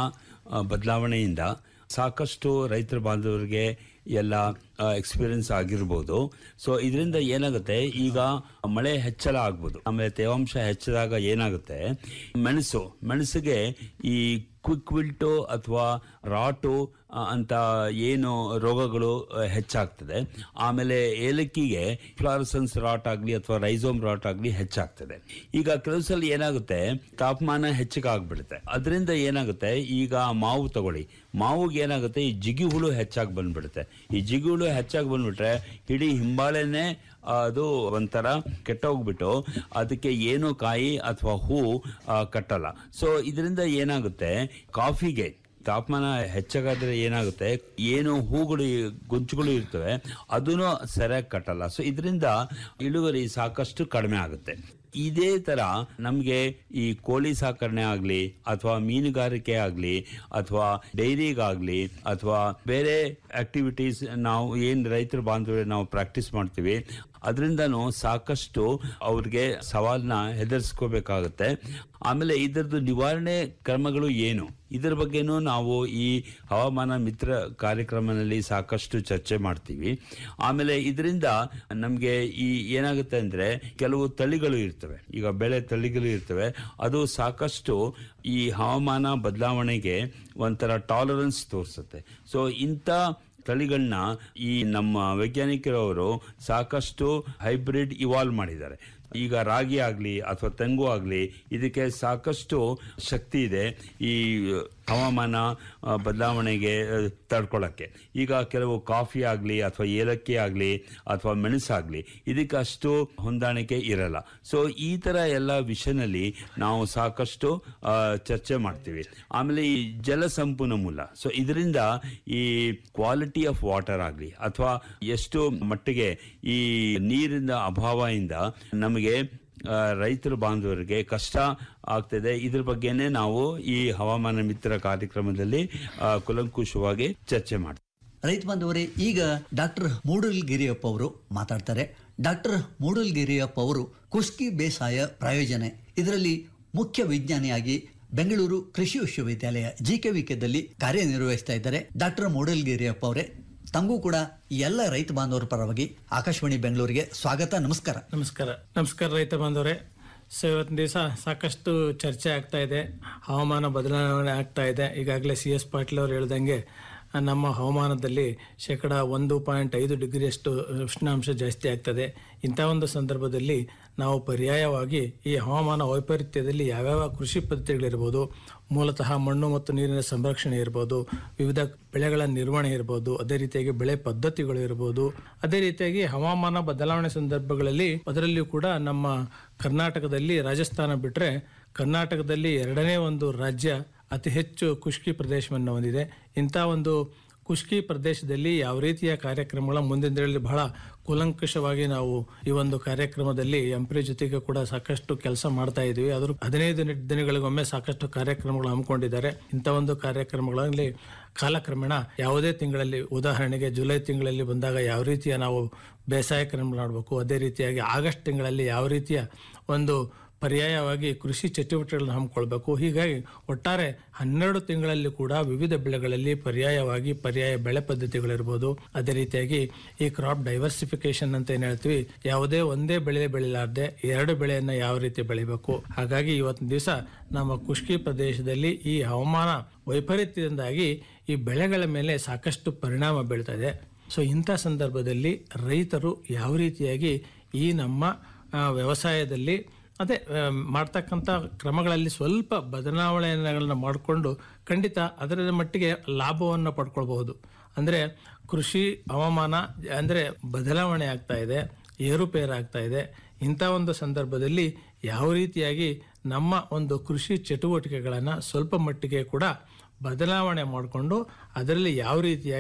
ಬದಲಾವಣೆಯಿಂದ ಸಾಕಷ್ಟು ರೈತರ ಬಾಂಧವರಿಗೆ ಎಲ್ಲ ಎಕ್ಸ್ಪೀರಿಯನ್ಸ್ ಆಗಿರ್ಬೋದು ಸೊ ಇದರಿಂದ ಏನಾಗುತ್ತೆ ಈಗ ಮಳೆ ಹೆಚ್ಚಳ ಆಗ್ಬೋದು ಆಮೇಲೆ ತೇವಾಂಶ ಹೆಚ್ಚಾದಾಗ ಏನಾಗುತ್ತೆ ಮೆಣಸು ಮೆಣಸಿಗೆ ಈ ಕ್ವಿಕ್ ವಿಲ್ಟು ಅಥವಾ ರಾಟು ಆ, ಅಂತ ಏನು ರೋಗಗಳು ಆ, ಹೆಚ್ಚಾಗ್ತದೆ ಆಮೇಲೆ ಏಲಕ್ಕಿಗೆ ಫ್ಲಾರಸನ್ಸ್ ರಾಟ್ ಆಗಲಿ ಅಥವಾ ರೈಸೋಮ್ ರಾಟ್ ಆಗಲಿ ಹೆಚ್ಚಾಗ್ತದೆ ಈಗ ಕೆಲವು ಸಲ ಏನಾಗುತ್ತೆ ತಾಪಮಾನ ಹೆಚ್ಚಿಗೆ ಆಗ್ಬಿಡುತ್ತೆ ಅದರಿಂದ ಏನಾಗುತ್ತೆ ಈಗ ಮಾವು ತಗೊಳ್ಳಿ ಮಾವಿಗೆ ಏನಾಗುತ್ತೆ ಈ ಜಿಗಿ ಹುಳು ಹೆಚ್ಚಾಗಿ ಬಂದ್ಬಿಡುತ್ತೆ ಈ ಜಿಗಿ ಹುಳು ಹೆಚ್ಚಾಗಿ ಬಂದ್ಬಿಟ್ರೆ ಇಡೀ ಹಿಂಬಾಳೆನೆ ಅದು ಒಂಥರ ಕೆಟ್ಟೋಗ್ಬಿಟ್ಟು ಅದಕ್ಕೆ ಏನು ಕಾಯಿ ಅಥವಾ ಹೂ ಆ, ಕಟ್ಟಲ್ಲ ಸೊ ಇದರಿಂದ ಏನಾಗುತ್ತೆ ಕಾಫಿಗೆ ತಾಪಮಾನ ಹೆಚ್ಚಾಗಾದ್ರೆ ಏನಾಗುತ್ತೆ ಏನು ಹೂಗಳು ಗುಂಚುಗಳು ಇರ್ತವೆ ಅದನ್ನು ಸರಿಯಾಗಿ ಕಟ್ಟಲ್ಲ ಸೊ ಇದರಿಂದ ಇಳುವರಿ ಸಾಕಷ್ಟು ಕಡಿಮೆ ಆಗುತ್ತೆ ಇದೇ ತರ ನಮಗೆ ಈ ಕೋಳಿ ಸಾಕಣೆ ಆಗಲಿ ಅಥವಾ ಮೀನುಗಾರಿಕೆ ಆಗಲಿ ಅಥವಾ ಡೈರಿಗಾಗಲಿ ಅಥವಾ ಬೇರೆ ಆಕ್ಟಿವಿಟೀಸ್ ನಾವು ಏನು ರೈತರ ಬಾಂಧವ್ಯ ನಾವು ಪ್ರಾಕ್ಟೀಸ್ ಮಾಡ್ತೀವಿ ಅದರಿಂದನೂ ಸಾಕಷ್ಟು ಅವ್ರಿಗೆ ಸವಾಲನ್ನ ಹೆದರ್ಸ್ಕೋಬೇಕಾಗತ್ತೆ ಆಮೇಲೆ ಇದರದ್ದು ನಿವಾರಣೆ ಕ್ರಮಗಳು ಏನು ಇದರ ಬಗ್ಗೆನೂ ನಾವು ಈ ಹವಾಮಾನ ಮಿತ್ರ ಕಾರ್ಯಕ್ರಮದಲ್ಲಿ ಸಾಕಷ್ಟು ಚರ್ಚೆ ಮಾಡ್ತೀವಿ ಆಮೇಲೆ ಇದರಿಂದ ನಮಗೆ ಈ ಏನಾಗುತ್ತೆ ಅಂದ್ರೆ ಕೆಲವು ತಳಿಗಳು ಇರ್ತವೆ ಈಗ ಬೆಳೆ ತಳಿಗಳು ಇರ್ತವೆ ಅದು ಸಾಕಷ್ಟು ಈ ಹವಾಮಾನ ಬದಲಾವಣೆಗೆ ಒಂಥರ ಟಾಲರೆನ್ಸ್ ತೋರಿಸುತ್ತೆ ಸೊ ಇಂಥ ತಳಿಗಳನ್ನ ಈ ನಮ್ಮ ವೈಜ್ಞಾನಿಕರವರು ಸಾಕಷ್ಟು ಹೈಬ್ರಿಡ್ ಇವಾಲ್ವ್ ಮಾಡಿದ್ದಾರೆ ಈಗ ರಾಗಿ ಆಗಲಿ ಅಥವಾ ತೆಂಗು ಆಗಲಿ ಇದಕ್ಕೆ ಸಾಕಷ್ಟು ಶಕ್ತಿ ಇದೆ ಈ ಹವಾಮಾನ ಆ, ಬದಲಾವಣೆಗೆ ಆ, ತಡ್ಕೊಳ್ಳೋಕ್ಕೆ ಈಗ ಕೆಲವು ಕಾಫಿ ಆಗಲಿ ಅಥವಾ ಏಲಕ್ಕಿ ಆಗಲಿ ಅಥವಾ ಮೆಣಸಾಗಲಿ ಇದಕ್ಕೆ ಅಷ್ಟು ಹೊಂದಾಣಿಕೆ ಇರಲ್ಲ ಸೊ ಈ ಥರ ಎಲ್ಲ ವಿಷಯದಲ್ಲಿ ನಾವು ಸಾಕಷ್ಟು ಆ, ಚರ್ಚೆ ಮಾಡ್ತೀವಿ ಆಮೇಲೆ ಈ ಜಲ ಸಂಪನ್ಮೂಲ ಸೊ ಇದರಿಂದ ಈ ಕ್ವಾಲಿಟಿ ಆಫ್ ವಾಟರ್ ಆಗಲಿ ಅಥವಾ ಎಷ್ಟು ಮಟ್ಟಿಗೆ ಈ ನೀರಿನ ಅಭಾವದಿಂದ ನಮಗೆ ಆ, ರೈತರ ಬಾಂಧವರಿಗೆ ಕಷ್ಟ ಆಗ್ತದೆ ಇದ್ರ ಬಗ್ಗೆನೇ ನಾವು ಈ ಹವಾಮಾನ ಮಿತ್ರ ಕಾರ್ಯಕ್ರಮದಲ್ಲಿ ಆ, ಕುಲಂಕುಷವಾಗಿ ಚರ್ಚೆ ಮಾಡ್ತೀವಿ ರೈತ ಬಾಂಧವರೇ ಈಗ ಡಾಕ್ಟರ್ ಮೂಡಲ್ಗಿರಿಯಪ್ಪ ಅವರು ಮಾತಾಡ್ತಾರೆ ಡಾಕ್ಟರ್ ಮೂಡಲ್ಗಿರಿಯಪ್ಪ ಅವರು ಕುಸ್ಕಿ ಬೇಸಾಯ ಪ್ರಾಯೋಜನೆ ಇದರಲ್ಲಿ ಮುಖ್ಯ ವಿಜ್ಞಾನಿಯಾಗಿ ಬೆಂಗಳೂರು ಕೃಷಿ ವಿಶ್ವವಿದ್ಯಾಲಯ ಜಿ ಕೆ ವಿಕೆದಲ್ಲಿ ಕಾರ್ಯನಿರ್ವಹಿಸ್ತಾ ಇದ್ದಾರೆ ಡಾಕ್ಟರ್ ಮೂಡಲ್ಗಿರಿಯಪ್ಪ ಅವರೇ ತಮಗೂ ಕೂಡ ಎಲ್ಲ ರೈತ ಬಾಂಧವರ ಪರವಾಗಿ ಆಕಾಶವಾಣಿ ಬೆಂಗಳೂರಿಗೆ ಸ್ವಾಗತ ನಮಸ್ಕಾರ ನಮಸ್ಕಾರ ನಮಸ್ಕಾರ ರೈತ ಬಾಂಧವರೇ ಸೊ ಇವತ್ತಿನ ದಿವಸ ಸಾಕಷ್ಟು ಚರ್ಚೆ ಆಗ್ತಾ ಇದೆ ಹವಾಮಾನ ಬದಲಾವಣೆ ಆಗ್ತಾ ಇದೆ ಈಗಾಗಲೇ ಸಿ ಎಸ್ ಪಾಟೀಲ್ ಅವರು ಹೇಳ್ದಂಗೆ ಆ, ನಮ್ಮ ಹವಾಮಾನದಲ್ಲಿ ಶೇಕಡ ಒಂದು ಪಾಯಿಂಟ್ ಐದು ಡಿಗ್ರಿಯಷ್ಟು ಉಷ್ಣಾಂಶ ಜಾಸ್ತಿ ಆಗ್ತದೆ ಇಂಥ ಒಂದು ಸಂದರ್ಭದಲ್ಲಿ ನಾವು ಪರ್ಯಾಯವಾಗಿ ಈ ಹವಾಮಾನ ವೈಪರೀತ್ಯದಲ್ಲಿ ಯಾವ್ಯಾವ ಕೃಷಿ ಪದ್ಧತಿಗಳಿರ್ಬೋದು ಮೂಲತಃ ಮಣ್ಣು ಮತ್ತು ನೀರಿನ ಸಂರಕ್ಷಣೆ ಇರ್ಬೋದು ವಿವಿಧ ಬೆಳೆಗಳ ನಿರ್ವಹಣೆ ಇರ್ಬೋದು ಅದೇ ರೀತಿಯಾಗಿ ಬೆಳೆ ಪದ್ಧತಿಗಳು ಇರ್ಬೋದು ಅದೇ ರೀತಿಯಾಗಿ ಹವಾಮಾನ ಬದಲಾವಣೆ ಸಂದರ್ಭಗಳಲ್ಲಿ ಅದರಲ್ಲಿಯೂ ಕೂಡ ನಮ್ಮ ಕರ್ನಾಟಕದಲ್ಲಿ ರಾಜಸ್ಥಾನ ಬಿಟ್ಟರೆ ಕರ್ನಾಟಕದಲ್ಲಿ ಎರಡನೇ ಒಂದು ರಾಜ್ಯ ಅತಿ ಹೆಚ್ಚು ಖುಷ್ಕಿ ಪ್ರದೇಶವನ್ನು ಹೊಂದಿದೆ ಇಂಥ ಒಂದು ಖುಷ್ಕಿ ಪ್ರದೇಶದಲ್ಲಿ ಯಾವ ರೀತಿಯ ಕಾರ್ಯಕ್ರಮಗಳ ಮುಂದಿನ ದಿನಗಳಲ್ಲಿ ಬಹಳ ಕೂಲಂಕಷವಾಗಿ ನಾವು ಈ ಒಂದು ಕಾರ್ಯಕ್ರಮದಲ್ಲಿ ಎಂಪ್ರಿ ಜೊತೆಗೆ ಕೂಡ ಸಾಕಷ್ಟು ಕೆಲಸ ಮಾಡ್ತಾ ಇದ್ದೀವಿ ಅದ್ರ ಹದಿನೈದು ದಿನ- ದಿನಗಳಿಗೊಮ್ಮೆ ಸಾಕಷ್ಟು ಕಾರ್ಯಕ್ರಮಗಳು ಹಮ್ಮಿಕೊಂಡಿದ್ದಾರೆ ಇಂಥ ಒಂದು ಕಾರ್ಯಕ್ರಮಗಳಲ್ಲಿ ಕಾಲಕ್ರಮೇಣ ಯಾವುದೇ ತಿಂಗಳಲ್ಲಿ ಉದಾಹರಣೆಗೆ ಜುಲೈ ತಿಂಗಳಲ್ಲಿ ಬಂದಾಗ ಯಾವ ರೀತಿಯ ನಾವು ಬೇಸಾಯ ಕ್ರಮ ಮಾಡಬೇಕು ಅದೇ ರೀತಿಯಾಗಿ ಆಗಸ್ಟ್ ತಿಂಗಳಲ್ಲಿ ಯಾವ ರೀತಿಯ ಒಂದು ಪರ್ಯಾಯವಾಗಿ ಕೃಷಿ ಚಟುವಟಿಕೆಗಳನ್ನು ಹಮ್ಮಿಕೊಳ್ಬೇಕು ಹೀಗಾಗಿ ಒಟ್ಟಾರೆ ಹನ್ನೆರಡು ತಿಂಗಳಲ್ಲಿ ಕೂಡ ವಿವಿಧ ಬೆಳೆಗಳಲ್ಲಿ ಪರ್ಯಾಯವಾಗಿ ಪರ್ಯಾಯ ಬೆಳೆ ಪದ್ಧತಿಗಳಿರ್ಬೋದು ಅದೇ ರೀತಿಯಾಗಿ ಈ ಕ್ರಾಪ್ ಡೈವರ್ಸಿಫಿಕೇಶನ್ ಅಂತ ಏನ್ ಹೇಳ್ತೀವಿ ಯಾವುದೇ ಒಂದೇ ಬೆಳೆ ಬೆಳಿಲಾರ್ದೆ ಎರಡು ಬೆಳೆಯನ್ನ ಯಾವ ರೀತಿ ಬೆಳಿಬೇಕು ಹಾಗಾಗಿ ಇವತ್ತಿನ ದಿವಸ ನಮ್ಮ ಖುಷ್ಕಿ ಪ್ರದೇಶದಲ್ಲಿ ಈ ಹವಾಮಾನ ವೈಪರೀತ್ಯದಿಂದಾಗಿ ಈ ಬೆಳೆಗಳ ಮೇಲೆ ಸಾಕಷ್ಟು ಪರಿಣಾಮ ಬೀಳ್ತಾ ಇದೆ ಸೊ ಇಂಥ ಸಂದರ್ಭದಲ್ಲಿ ರೈತರು ಯಾವ ರೀತಿಯಾಗಿ ಈ ನಮ್ಮ ಆ, ವ್ಯವಸಾಯದಲ್ಲಿ ಅದೇ ಆ, ಮಾಡ್ತಕ್ಕಂಥ ಕ್ರಮಗಳಲ್ಲಿ ಸ್ವಲ್ಪ ಬದಲಾವಣೆಗಳನ್ನ ಮಾಡಿಕೊಂಡು ಖಂಡಿತ ಅದರ ಮಟ್ಟಿಗೆ ಲಾಭವನ್ನು ಪಡ್ಕೊಳ್ಬಹುದು ಅಂದರೆ ಕೃಷಿ ಹವಾಮಾನ ಅಂದರೆ ಬದಲಾವಣೆ ಆಗ್ತಾ ಇದೆ ಏರುಪೇರಾಗ್ತಾ ಇದೆ ಇಂಥ ಒಂದು ಸಂದರ್ಭದಲ್ಲಿ ಯಾವ ರೀತಿಯಾಗಿ ನಮ್ಮ ಒಂದು ಕೃಷಿ ಚಟುವಟಿಕೆಗಳನ್ನು ಸ್ವಲ್ಪ ಮಟ್ಟಿಗೆ ಕೂಡ ಬದಲಾವಣೆ ಮಾಡಿಕೊಂಡು ಅದರಲ್ಲಿ ಯಾವ ರೀತಿಯಾಗಿ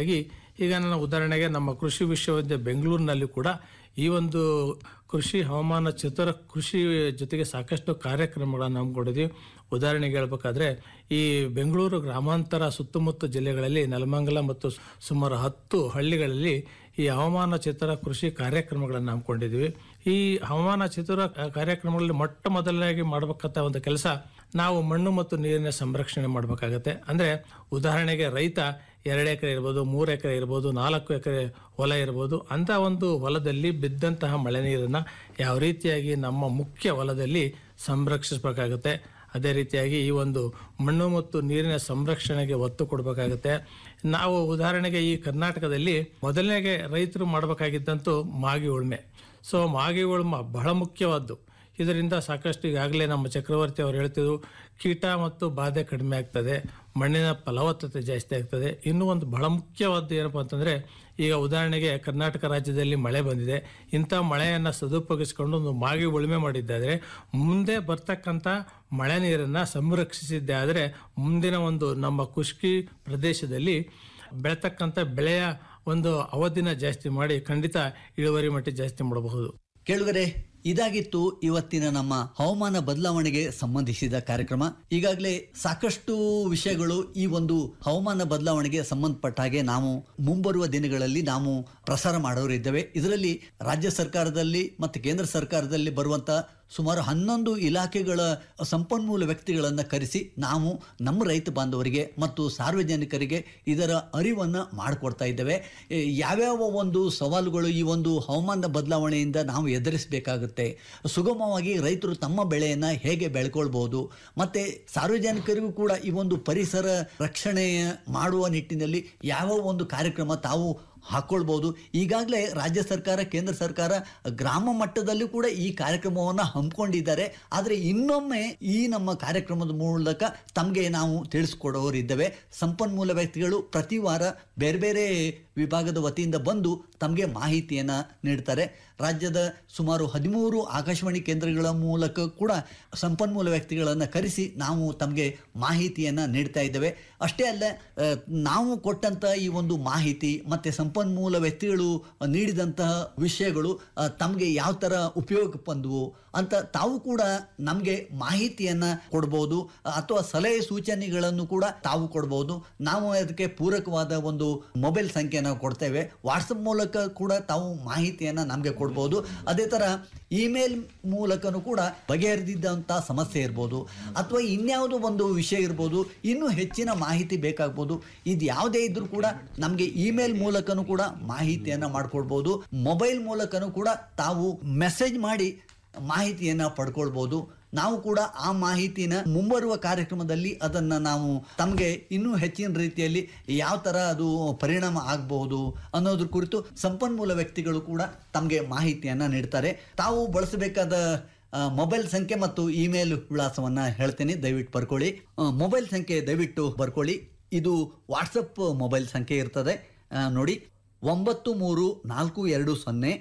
ಈಗ ನನ್ನ ಉದಾಹರಣೆಗೆ ನಮ್ಮ ಕೃಷಿ ವಿಶ್ವವಿದ್ಯಾಲಯ ಬೆಂಗಳೂರಿನಲ್ಲಿ ಕೂಡ ಈ ಒಂದು ಕೃಷಿ ಹವಾಮಾನ ಚತುರ ಕೃಷಿ ಜೊತೆಗೆ ಸಾಕಷ್ಟು ಕಾರ್ಯಕ್ರಮಗಳನ್ನು ಹಮ್ಮಿಕೊಂಡಿದ್ವಿ ಉದಾಹರಣೆಗೆ ಹೇಳ್ಬೇಕಾದ್ರೆ ಈ ಬೆಂಗಳೂರು ಗ್ರಾಮಾಂತರ ಸುತ್ತಮುತ್ತ ಜಿಲ್ಲೆಗಳಲ್ಲಿ ನೆಲಮಂಗಲ ಮತ್ತು ಸುಮಾರು ಹತ್ತು ಹಳ್ಳಿಗಳಲ್ಲಿ ಈ ಹವಾಮಾನ ಚತುರ ಕೃಷಿ ಕಾರ್ಯಕ್ರಮಗಳನ್ನು ಹಮ್ಮಿಕೊಂಡಿದ್ವಿ ಈ ಹವಾಮಾನ ಚತುರ ಕಾರ್ಯಕ್ರಮಗಳಲ್ಲಿ ಮೊಟ್ಟ ಮೊದಲನೇದಾಗಿ ಮಾಡಬೇಕಂತ ಒಂದು ಕೆಲಸ ನಾವು ಮಣ್ಣು ಮತ್ತು ನೀರಿನ ಸಂರಕ್ಷಣೆ ಮಾಡಬೇಕಾಗತ್ತೆ ಅಂದರೆ ಉದಾಹರಣೆಗೆ ರೈತ ಎರಡು ಎಕರೆ ಇರ್ಬೋದು ಮೂರು ಎಕರೆ ಇರ್ಬೋದು ನಾಲ್ಕು ಎಕರೆ ಹೊಲ ಇರ್ಬೋದು ಅಂಥ ಒಂದು ಹೊಲದಲ್ಲಿ ಬಿದ್ದಂತಹ ಮಳೆ ನೀರನ್ನು ಯಾವ ರೀತಿಯಾಗಿ ನಮ್ಮ ಮುಖ್ಯ ಹೊಲದಲ್ಲಿ ಸಂರಕ್ಷಿಸಬೇಕಾಗುತ್ತೆ ಅದೇ ರೀತಿಯಾಗಿ ಈ ಒಂದು ಮಣ್ಣು ಮತ್ತು ನೀರಿನ ಸಂರಕ್ಷಣೆಗೆ ಒತ್ತು ಕೊಡಬೇಕಾಗುತ್ತೆ ನಾವು ಉದಾಹರಣೆಗೆ ಈ ಕರ್ನಾಟಕದಲ್ಲಿ ಮೊದಲನೇಗೆ ರೈತರು ಮಾಡಬೇಕಾಗಿದ್ದಂತೂ ಮಾಗಿ ಉಳುಮೆ ಸೊ ಮಾಗಿ ಉಳುಮೆ ಬಹಳ ಮುಖ್ಯವಾದ್ದು ಇದರಿಂದ ಸಾಕಷ್ಟು ಈಗಾಗಲೇ ನಮ್ಮ ಚಕ್ರವರ್ತಿ ಅವರು ಹೇಳ್ತಿದ್ರು ಕೀಟ ಮತ್ತು ಬಾಧೆ ಕಡಿಮೆ ಆಗ್ತದೆ ಮಣ್ಣಿನ ಫಲವತ್ತತೆ ಜಾಸ್ತಿ ಆಗ್ತದೆ ಇನ್ನೂ ಒಂದು ಬಹಳ ಮುಖ್ಯವಾದ್ದು ಏನಪ್ಪ ಅಂತಂದರೆ ಈಗ ಉದಾಹರಣೆಗೆ ಕರ್ನಾಟಕ ರಾಜ್ಯದಲ್ಲಿ ಮಳೆ ಬಂದಿದೆ ಇಂಥ ಮಳೆಯನ್ನು ಸದುಪಯೋಗಿಸ್ಕೊಂಡು ಒಂದು ಮಾಗಿ ಉಳುಮೆ ಮಾಡಿದ್ದಾದರೆ ಮುಂದೆ ಬರ್ತಕ್ಕಂಥ ಮಳೆ ನೀರನ್ನು ಸಂರಕ್ಷಿಸಿದ್ದೆ ಆದರೆ ಮುಂದಿನ ಒಂದು ನಮ್ಮ ಖುಷ್ಕಿ ಪ್ರದೇಶದಲ್ಲಿ ಬೆಳತಕ್ಕಂಥ ಬೆಳೆಯ ಒಂದು ಅವಧಿನ ಜಾಸ್ತಿ ಮಾಡಿ ಖಂಡಿತ ಇಳುವರಿ ಮಟ್ಟ ಜಾಸ್ತಿ ಮಾಡಬಹುದು ಕೇಳುಗರೆ ಇದಾಗಿತ್ತು ಇವತ್ತಿನ ನಮ್ಮ ಹವಾಮಾನ ಬದಲಾವಣೆಗೆ ಸಂಬಂಧಿಸಿದ ಕಾರ್ಯಕ್ರಮ ಈಗಾಗಲೇ ಸಾಕಷ್ಟು ವಿಷಯಗಳು ಈ ಒಂದು ಹವಾಮಾನ ಬದಲಾವಣೆಗೆ ಸಂಬಂಧಪಟ್ಟ ಹಾಗೆ ನಾವು ಮುಂಬರುವ ದಿನಗಳಲ್ಲಿ ನಾವು ಪ್ರಸಾರ ಮಾಡೋರಿದ್ದೇವೆ ಇದರಲ್ಲಿ ರಾಜ್ಯ ಸರ್ಕಾರದಲ್ಲಿ ಮತ್ತು ಕೇಂದ್ರ ಸರ್ಕಾರದಲ್ಲಿ ಬರುವಂತ ಸುಮಾರು ಹನ್ನೊಂದು ಇಲಾಖೆಗಳ ಸಂಪನ್ಮೂಲ ವ್ಯಕ್ತಿಗಳನ್ನು ಕರೆಸಿ ನಾವು ನಮ್ಮ ರೈತ ಬಾಂಧವರಿಗೆ ಮತ್ತು ಸಾರ್ವಜನಿಕರಿಗೆ ಇದರ ಅರಿವನ್ನು ಮಾಡಿಕೊಡ್ತಾ ಇದ್ದೇವೆ ಎ, ಯಾವ್ಯಾವ ಒಂದು ಸವಾಲುಗಳು ಈ ಒಂದು ಹವಾಮಾನ ಬದಲಾವಣೆಯಿಂದ ನಾವು ಎದುರಿಸಬೇಕಾಗುತ್ತೆ ಸುಗಮವಾಗಿ ರೈತರು ತಮ್ಮ ಬೆಳೆಯನ್ನು ಹೇಗೆ ಬೆಳ್ಕೊಳ್ಬೋದು ಮತ್ತು ಸಾರ್ವಜನಿಕರಿಗೂ ಕೂಡ ಈ ಒಂದು ಪರಿಸರ ರಕ್ಷಣೆ ಮಾಡುವ ನಿಟ್ಟಿನಲ್ಲಿ ಯಾವ ಒಂದು ಕಾರ್ಯಕ್ರಮ ತಾವು ಹಾಕ್ಕೊಳ್ಬೋದು ಈಗಾಗಲೇ ರಾಜ್ಯ ಸರ್ಕಾರ ಕೇಂದ್ರ ಸರ್ಕಾರ ಗ್ರಾಮ ಮಟ್ಟದಲ್ಲೂ ಕೂಡ ಈ ಕಾರ್ಯಕ್ರಮವನ್ನು ಹಮ್ಮಿಕೊಂಡಿದ್ದಾರೆ ಆದರೆ ಇನ್ನೊಮ್ಮೆ ಈ ನಮ್ಮ ಕಾರ್ಯಕ್ರಮದ ಮೂಲಕ ತಮಗೆ ನಾವು ತಿಳಿಸ್ಕೊಡೋರಿದ್ದೇವೆ ಸಂಪನ್ಮೂಲ ವ್ಯಕ್ತಿಗಳು ಪ್ರತಿ ವಾರ ಬೇರೆ ಬೇರೆ ವಿಭಾಗದ ವತಿಯಿಂದ ಬಂದು ತಮಗೆ ಮಾಹಿತಿಯನ್ನು ನೀಡ್ತಾರೆ ರಾಜ್ಯದ ಸುಮಾರು ಹದಿಮೂರು ಆಕಾಶವಾಣಿ ಕೇಂದ್ರಗಳ ಮೂಲಕ ಕೂಡ ಸಂಪನ್ಮೂಲ ವ್ಯಕ್ತಿಗಳನ್ನು ಕರೆಸಿ ನಾವು ತಮಗೆ ಮಾಹಿತಿಯನ್ನು ನೀಡ್ತಾ ಇದ್ದೇವೆ ಅಷ್ಟೇ ಅಲ್ಲ ಆ, ನಾವು ಕೊಟ್ಟಂಥ ಈ ಒಂದು ಮಾಹಿತಿ ಮತ್ತು ಸಂಪನ್ಮೂಲ ವ್ಯಕ್ತಿಗಳು ನೀಡಿದಂತಹ ವಿಷಯಗಳು ಆ, ತಮಗೆ ಯಾವ ಥರ ಉಪಯೋಗ ಬಂದವು ಅಂತ ತಾವು ಕೂಡ ನಮಗೆ ಮಾಹಿತಿಯನ್ನು ಕೊಡ್ಬೋದು ಅಥವಾ ಸಲಹೆ ಸೂಚನೆಗಳನ್ನು ಕೂಡ ತಾವು ಕೊಡ್ಬೋದು ನಾವು ಅದಕ್ಕೆ ಪೂರಕವಾದ ಒಂದು ಮೊಬೈಲ್ ಸಂಖ್ಯೆಯನ್ನು ಕೊಡ್ತೇವೆ ವಾಟ್ಸಪ್ ಮೂಲಕ ಕೂಡ ತಾವು ಮಾಹಿತಿಯನ್ನು ನಮಗೆ ಕೊಡ್ಬೋದು ಅದೇ ಥರ ಇಮೇಲ್ ಮೂಲಕನೂ ಕೂಡ ಬಗೆಹರಿದಿದ್ದಂಥ ಸಮಸ್ಯೆ ಇರ್ಬೋದು ಅಥವಾ ಇನ್ಯಾವುದೋ ಒಂದು ವಿಷಯ ಇರ್ಬೋದು ಇನ್ನೂ ಹೆಚ್ಚಿನ ಮಾಹಿತಿ ಬೇಕಾಗ್ಬೋದು ಇದು ಯಾವುದೇ ಇದ್ರೂ ಕೂಡ ನಮಗೆ ಇಮೇಲ್ ಮೂಲಕನೂ ಕೂಡ ಮಾಹಿತಿಯನ್ನು ಮಾಡಿಕೊಡ್ಬೋದು ಮೊಬೈಲ್ ಮೂಲಕನೂ ಕೂಡ ತಾವು ಮೆಸೇಜ್ ಮಾಡಿ ಮಾಹಿತಿಯನ್ನು ಪಡ್ಕೊಳ್ಬೋದು ನಾವು ಕೂಡ ಆ ಮಾಹಿತಿನ ಮುಂಬರುವ ಕಾರ್ಯಕ್ರಮದಲ್ಲಿ ಅದನ್ನು ನಾವು ತಮಗೆ ಇನ್ನೂ ಹೆಚ್ಚಿನ ರೀತಿಯಲ್ಲಿ ಯಾವ ಥರ ಅದು ಪರಿಣಾಮ ಆಗಬಹುದು ಅನ್ನೋದ್ರ ಕುರಿತು ಸಂಪನ್ಮೂಲ ವ್ಯಕ್ತಿಗಳು ಕೂಡ ತಮಗೆ ಮಾಹಿತಿಯನ್ನು ನೀಡ್ತಾರೆ ತಾವು ಬಳಸಬೇಕಾದ ಆ, ಮೊಬೈಲ್ ಸಂಖ್ಯೆ ಮತ್ತು ಇಮೇಲ್ ವಿಳಾಸವನ್ನು ಹೇಳ್ತೇನೆ ದಯವಿಟ್ಟು ಬರ್ಕೊಳ್ಳಿ ಆ, ಮೊಬೈಲ್ ಸಂಖ್ಯೆ ದಯವಿಟ್ಟು ಬರ್ಕೊಳ್ಳಿ ಇದು ವಾಟ್ಸಪ್ ಮೊಬೈಲ್ ಸಂಖ್ಯೆ ಇರ್ತದೆ ಆ, ನೋಡಿ ಒಂಬತ್ತು ಮೂರು ನಾಲ್ಕು ಎರಡು ಸೊನ್ನೆ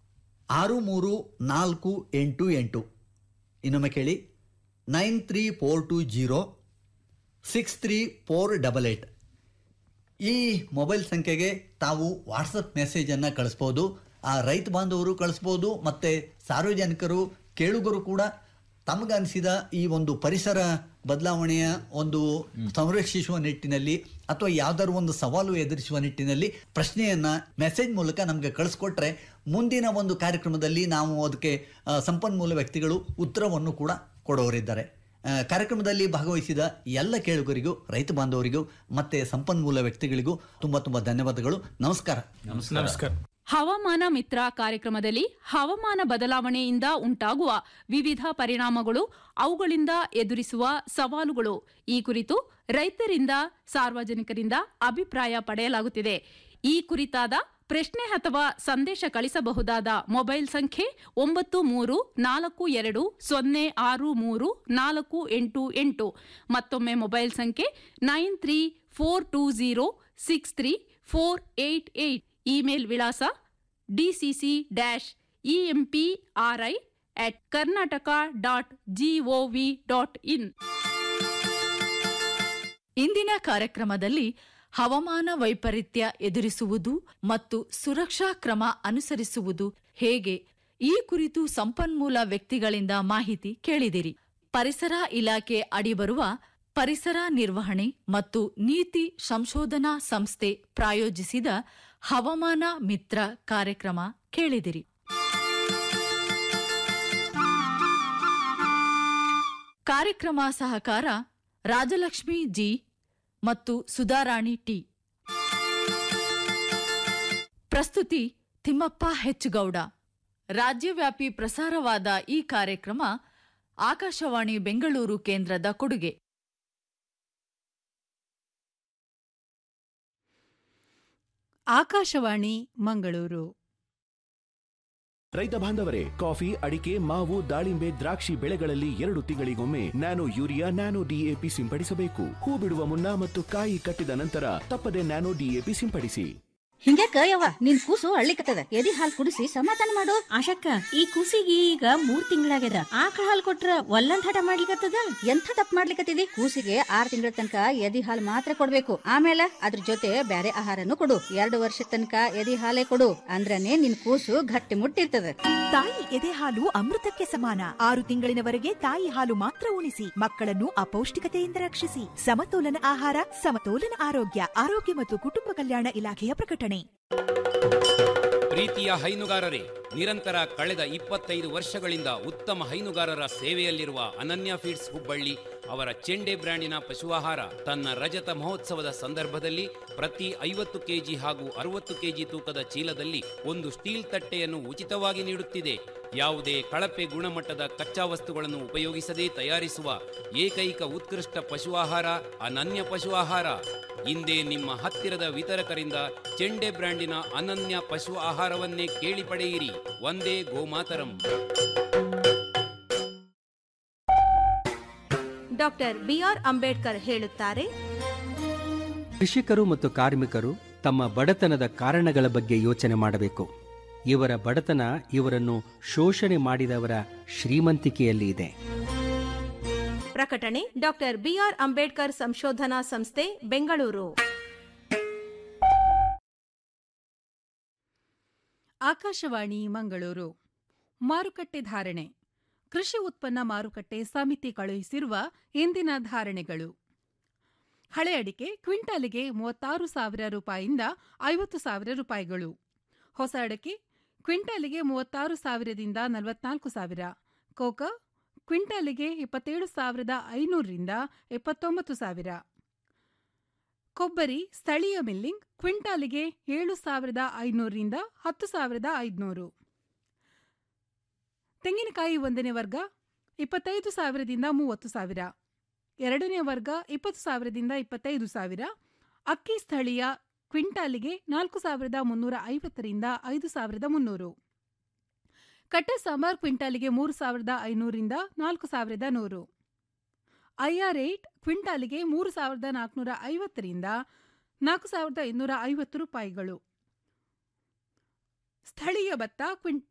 ಆರು ಮೂರು ನಾಲ್ಕು ಎಂಟು ಎಂಟು ಇನ್ನೊಮ್ಮೆ ಕೇಳಿ nine three four two zero six three four double eight ಈ ಮೊಬೈಲ್ ಸಂಖ್ಯೆಗೆ ತಾವು ವಾಟ್ಸಪ್ ಮೆಸೇಜನ್ನು ಕಳಿಸ್ಬೋದು ಆ ರೈತ ಬಾಂಧವರು ಕಳಿಸ್ಬೋದು ಮತ್ತು ಸಾರ್ವಜನಿಕರು ಕೇಳುಗರು ಕೂಡ ತಮಗನಿಸಿದ ಈ ಒಂದು ಪರಿಸರ ಬದಲಾವಣೆಯ ಒಂದು ಸಂರಕ್ಷಿಸುವ ನಿಟ್ಟಿನಲ್ಲಿ ಅಥವಾ ಯಾವ್ದಾದ್ರು ಒಂದು ಸವಾಲು ಎದುರಿಸುವ ನಿಟ್ಟಿನಲ್ಲಿ ಪ್ರಶ್ನೆಯನ್ನ ಮೆಸೇಜ್ ಮೂಲಕ ನಮಗೆ ಕಳಿಸ್ಕೊಟ್ರೆ ಮುಂದಿನ ಒಂದು ಕಾರ್ಯಕ್ರಮದಲ್ಲಿ ನಾವು ಅದಕ್ಕೆ ಆ, ಸಂಪನ್ಮೂಲ ವ್ಯಕ್ತಿಗಳು ಉತ್ತರವನ್ನು ಕೂಡ ಕೊಡೋರಿದ್ದಾರೆ ಆ, ಕಾರ್ಯಕ್ರಮದಲ್ಲಿ ಭಾಗವಹಿಸಿದ ಎಲ್ಲ ಕೇಳುಗರಿಗೂ ರೈತ ಬಾಂಧವರಿಗೂ ಮತ್ತೆ ಸಂಪನ್ಮೂಲ ವ್ಯಕ್ತಿಗಳಿಗೂ ತುಂಬಾ ತುಂಬಾ ಧನ್ಯವಾದಗಳು ನಮಸ್ಕಾರ ನಮಸ್ಕಾರ ಹವಾಮಾನ ಮಿತ್ರ ಕಾರ್ಯಕ್ರಮದಲ್ಲಿ ಹವಾಮಾನ ಬದಲಾವಣೆಯಿಂದ ಉಂಟಾಗುವ ವಿವಿಧ ಪರಿಣಾಮಗಳು ಅವುಗಳಿಂದ ಎದುರಿಸುವ ಸವಾಲುಗಳು ಈ ಕುರಿತು ರೈತರಿಂದ ಸಾರ್ವಜನಿಕರಿಂದ ಅಭಿಪ್ರಾಯ ಪಡೆಯಲಾಗುತ್ತಿದೆ ಈ ಕುರಿತಾದ ಪ್ರಶ್ನೆ ಅಥವಾ ಸಂದೇಶ ಕಳಿಸಬಹುದಾದ ಮೊಬೈಲ್ ಸಂಖ್ಯೆ ಒಂಬತ್ತು ಮೂರು ನಾಲ್ಕು ಎರಡು ಸೊನ್ನೆ ಆರು ಮೂರು ನಾಲ್ಕು ಎಂಟು ಎಂಟು ಮತ್ತೊಮ್ಮೆ ಮೊಬೈಲ್ ಸಂಖ್ಯೆ nine three four two zero six three four eight eight email ವಿಳಾಸ DCC dash EMPRI at Karnataka dot GOV dot in ಇಂದಿನ ಕಾರ್ಯಕ್ರಮದಲ್ಲಿ ಹವಾಮಾನ ವೈಪರೀತ್ಯ ಎದುರಿಸುವುದು ಮತ್ತು ಸುರಕ್ಷಾ ಕ್ರಮ ಅನುಸರಿಸುವುದು ಹೇಗೆ ಈ ಕುರಿತು ಸಂಪನ್ಮೂಲ ವ್ಯಕ್ತಿಗಳಿಂದ ಮಾಹಿತಿ ಕೇಳಿದಿರಿ ಪರಿಸರ ಇಲಾಖೆ ಅಡಿ ಬರುವ ಪರಿಸರ ನಿರ್ವಹಣೆ ಮತ್ತು ನೀತಿ ಸಂಶೋಧನಾ ಸಂಸ್ಥೆ ಪ್ರಾಯೋಜಿಸಿದ ಹವಾಮಾನ ಮಿತ್ರ ಕಾರ್ಯಕ್ರಮ ಕೇಳಿದಿರಿ ಕಾರ್ಯಕ್ರಮ ಸಹಕಾರ ರಾಜಲಕ್ಷ್ಮಿ ಜಿ ಮತ್ತು ಸುಧಾರಾಣಿ ಟಿ ಪ್ರಸ್ತುತಿ ತಿಮ್ಮಪ್ಪ ಹೆಚ್ಚುಗೌಡ ರಾಜ್ಯವ್ಯಾಪಿ ಪ್ರಸಾರವಾದ ಈ ಕಾರ್ಯಕ್ರಮ ಆಕಾಶವಾಣಿ ಬೆಂಗಳೂರು ಕೇಂದ್ರದ ಕೊಡುಗೆ ಆಕಾಶವಾಣಿ ಮಂಗಳೂರು ರೈತ ಬಾಂಧವರೇ ಕಾಫಿ ಅಡಿಕೆ ಮಾವು ದಾಳಿಂಬೆ ದ್ರಾಕ್ಷಿ ಬೆಳೆಗಳಲ್ಲಿ ಎರಡು ತಿಂಗಳಿಗೊಮ್ಮೆ ನ್ಯಾನೋ ಯೂರಿಯಾ ನ್ಯಾನೋ ಡಿಎಪಿ ಸಿಂಪಡಿಸಬೇಕು ಹೂ ಬಿಡುವ ಮುನ್ನ ಮತ್ತು ಕಾಯಿ ಕಟ್ಟಿದ ನಂತರ ತಪ್ಪದೆ ನ್ಯಾನೋ ಡಿಎಪಿ ಸಿಂಪಡಿಸಿ ಹಿಂಗ್ಯಾಕ ಯವ್ವ ನಿನ್ ಕೂಸು ಅಳ್ಳಿಕತ್ತದ ಎದಿ ಹಾಲ್ ಕುಡಿಸಿ ಸಮಾಧಾನ ಮಾಡು ಆಶಕ್ಕ ಈ ಕೂಸಿಗೆ ಈಗ ಮೂರ್ ತಿಂಗಳಾಗ್ಯದ ಆಕಳ ಹಾಲ್ ಕೊಟ್ರ ಒಲ್ಲಂದ್ ಹಠ ಮಾಡ್ಲಿಕತ್ತದ ಎಂಥ ತಪ್ಪು ಮಾಡ್ಲಿಕತ್ತಿದಿ ಕೂಸಿಗೆ ಆರ್ ತಿಂಗಳ ತನಕ ಎದಿ ಹಾಲ್ ಮಾತ್ರ ಕೊಡ್ಬೇಕು ಆಮೇಲೆ ಅದ್ರ ಜೊತೆ ಬ್ಯಾರೆ ಆಹಾರನು ಕೊಡು ಎರಡು ವರ್ಷ ತನಕ ಎದಿ ಹಾಲೇ ಕೊಡು ಅಂದ್ರನೇ ನಿನ್ ಕೂಸು ಗಟ್ಟಿ ಮುಟ್ಟಿರ್ತದ ತಾಯಿ ಎದೆ ಹಾಲು ಅಮೃತಕ್ಕೆ ಸಮಾನ ಆರು ತಿಂಗಳಿನವರೆಗೆ ತಾಯಿ ಹಾಲು ಮಾತ್ರ ಉಣಿಸಿ ಮಕ್ಕಳನ್ನು ಅಪೌಷ್ಟಿಕತೆಯಿಂದ ರಕ್ಷಿಸಿ ಸಮತೋಲನ ಆಹಾರ ಸಮತೋಲನ ಆರೋಗ್ಯ ಆರೋಗ್ಯ ಮತ್ತು ಕುಟುಂಬ ಕಲ್ಯಾಣ ಇಲಾಖೆಯ ಪ್ರಕಟಣೆ ಪ್ರೀತಿಯ ಹೈನುಗಾರರೇ ನಿರಂತರ ಕಳೆದ ಇಪ್ಪತ್ತೈದು ವರ್ಷಗಳಿಂದ ಉತ್ತಮ ಹೈನುಗಾರರ ಸೇವೆಯಲ್ಲಿರುವ ಅನನ್ಯ ಫೀಡ್ಸ್ ಹುಬ್ಬಳ್ಳಿ ಅವರ ಚೆಂಡೆ ಬ್ರ್ಯಾಂಡಿನ ಪಶುಆಹಾರ ತನ್ನ ರಜತ ಮಹೋತ್ಸವದ ಸಂದರ್ಭದಲ್ಲಿ ಪ್ರತಿ ಐವತ್ತು ಕೆಜಿ ಹಾಗೂ ಅರವತ್ತು ಕೆಜಿ ತೂಕದ ಚೀಲದಲ್ಲಿ ಒಂದು ಸ್ಟೀಲ್ ತಟ್ಟೆಯನ್ನು ಉಚಿತವಾಗಿ ನೀಡುತ್ತಿದೆ ಯಾವುದೇ ಕಳಪೆ ಗುಣಮಟ್ಟದ ಕಚ್ಚಾ ವಸ್ತುಗಳನ್ನು ಉಪಯೋಗಿಸದೇ ತಯಾರಿಸುವ ಏಕೈಕ ಉತ್ಕೃಷ್ಟ ಪಶು ಆಹಾರ ಅನನ್ಯ ಪಶು ಆಹಾರ ಇಂದೇ ನಿಮ್ಮ ಹತ್ತಿರದ ವಿತರಕರಿಂದ ಚೆಂಡೆ ಬ್ರ್ಯಾಂಡಿನ ಅನನ್ಯ ಪಶು ಆಹಾರವನ್ನೇ ಕೇಳಿ ಪಡೆಯಿರಿ ಒಂದೇ ಗೋಮಾತರಂ ಡಾಕ್ಟರ್ ಬಿಆರ್ ಅಂಬೇಡ್ಕರ್ ಹೇಳುತ್ತಾರೆ ಕೃಷಿಕರು ಮತ್ತು ಕಾರ್ಮಿಕರು ತಮ್ಮ ಬಡತನದ ಕಾರಣಗಳ ಬಗ್ಗೆ ಯೋಚನೆ ಮಾಡಬೇಕು ಇವರ ಬಡತನ ಇವರನ್ನು ಶೋಷಣೆ ಮಾಡಿದವರ ಶ್ರೀಮಂತಿಕೆಯಲ್ಲಿ ಇದೆ ಪ್ರಕಟಣೆ ಡಾಕ್ಟರ್ ಬಿಆರ್ ಅಂಬೇಡ್ಕರ್ ಸಂಶೋಧನಾ ಸಂಸ್ಥೆ ಬೆಂಗಳೂರು ಆಕಾಶವಾಣಿ ಮಂಗಳೂರು ಮಾರುಕಟ್ಟೆ ಧಾರಣೆ ಕೃಷಿ ಉತ್ಪನ್ನ ಮಾರುಕಟ್ಟೆ ಸಮಿತಿ ಕಳುಹಿಸಿರುವ ಇಂದಿನ ಧಾರಣೆಗಳು ಹಳೆ ಅಡಿಕೆ ಕ್ವಿಂಟಾಲಿಗೆ ಮೂವತ್ತಾರು ಸಾವಿರ ರೂಪಾಯಿಯಿಂದ ಐವತ್ತು ಸಾವಿರ ರೂಪಾಯಿಗಳು ಹೊಸ ಅಡಿಕೆ ಕ್ವಿಂಟಾಲಿಗೆ ಮೂವತ್ತಾರು ಸಾವಿರದಿಂದ ನಲವತ್ನಾಲ್ಕು ಸಾವಿರ ಕೋಕ ಕ್ವಿಂಟಾಲಿಗೆ ಇಪ್ಪತ್ತೇಳು ಸಾವಿರದ ಐನೂರರಿಂದ ಎಪ್ಪತ್ತೊಂಬತ್ತು ಸಾವಿರ ಕೊಬ್ಬರಿ ಸ್ಥಳೀಯ ಮಿಲ್ಲಿಂಗ್ ಕ್ವಿಂಟಾಲಿಗೆ ಏಳು ಸಾವಿರದ ಐನೂರರಿಂದ ಹತ್ತು ಸಾವಿರದ ಐದುನೂರು ತೆಂಗಿನಕಾಯಿ ಒಂದನೇ ವರ್ಗ ಇಪ್ಪತ್ತೈದು ಸಾವಿರದಿಂದ ಮೂವತ್ತು ಸಾವಿರ ಎರಡನೇ ವರ್ಗ ಇಪ್ಪತ್ತು ಸಾವಿರದಿಂದ ಇಪ್ಪತ್ತೈದು ಸಾವಿರ ಅಕ್ಕಿ ಸ್ಥಳೀಯ ಕ್ವಿಂಟಾಲಿಗೆ ನಾಲ್ಕು ಸಾವಿರದ ಮುನ್ನೂರ ಐವತ್ತರಿಂದ ಐದು ಸಾವಿರದ ಮುನ್ನೂರು ಕಟ್ಟೆ ಸಾಂಬಾರ್ ಕ್ವಿಂಟಾಲಿಗೆ ಮೂರು ಸಾವಿರದ ಐನೂರಿಂದ ನಾಲ್ಕು ಸಾವಿರದ ನೂರು ಐಆರ್ ಏಟ್ ಕ್ವಿಂಟಾಲಿಗೆ ಮೂರು ಸಾವಿರದ ನಾಲ್ಕುನೂರ ಐವತ್ತರಿಂದ ನಾಲ್ಕು ಸಾವಿರದ ಇನ್ನೂರ ಐವತ್ತು ರೂಪಾಯಿಗಳು ಸ್ಥಳೀಯ ಭತ್ತ ಕ್ವಿಂ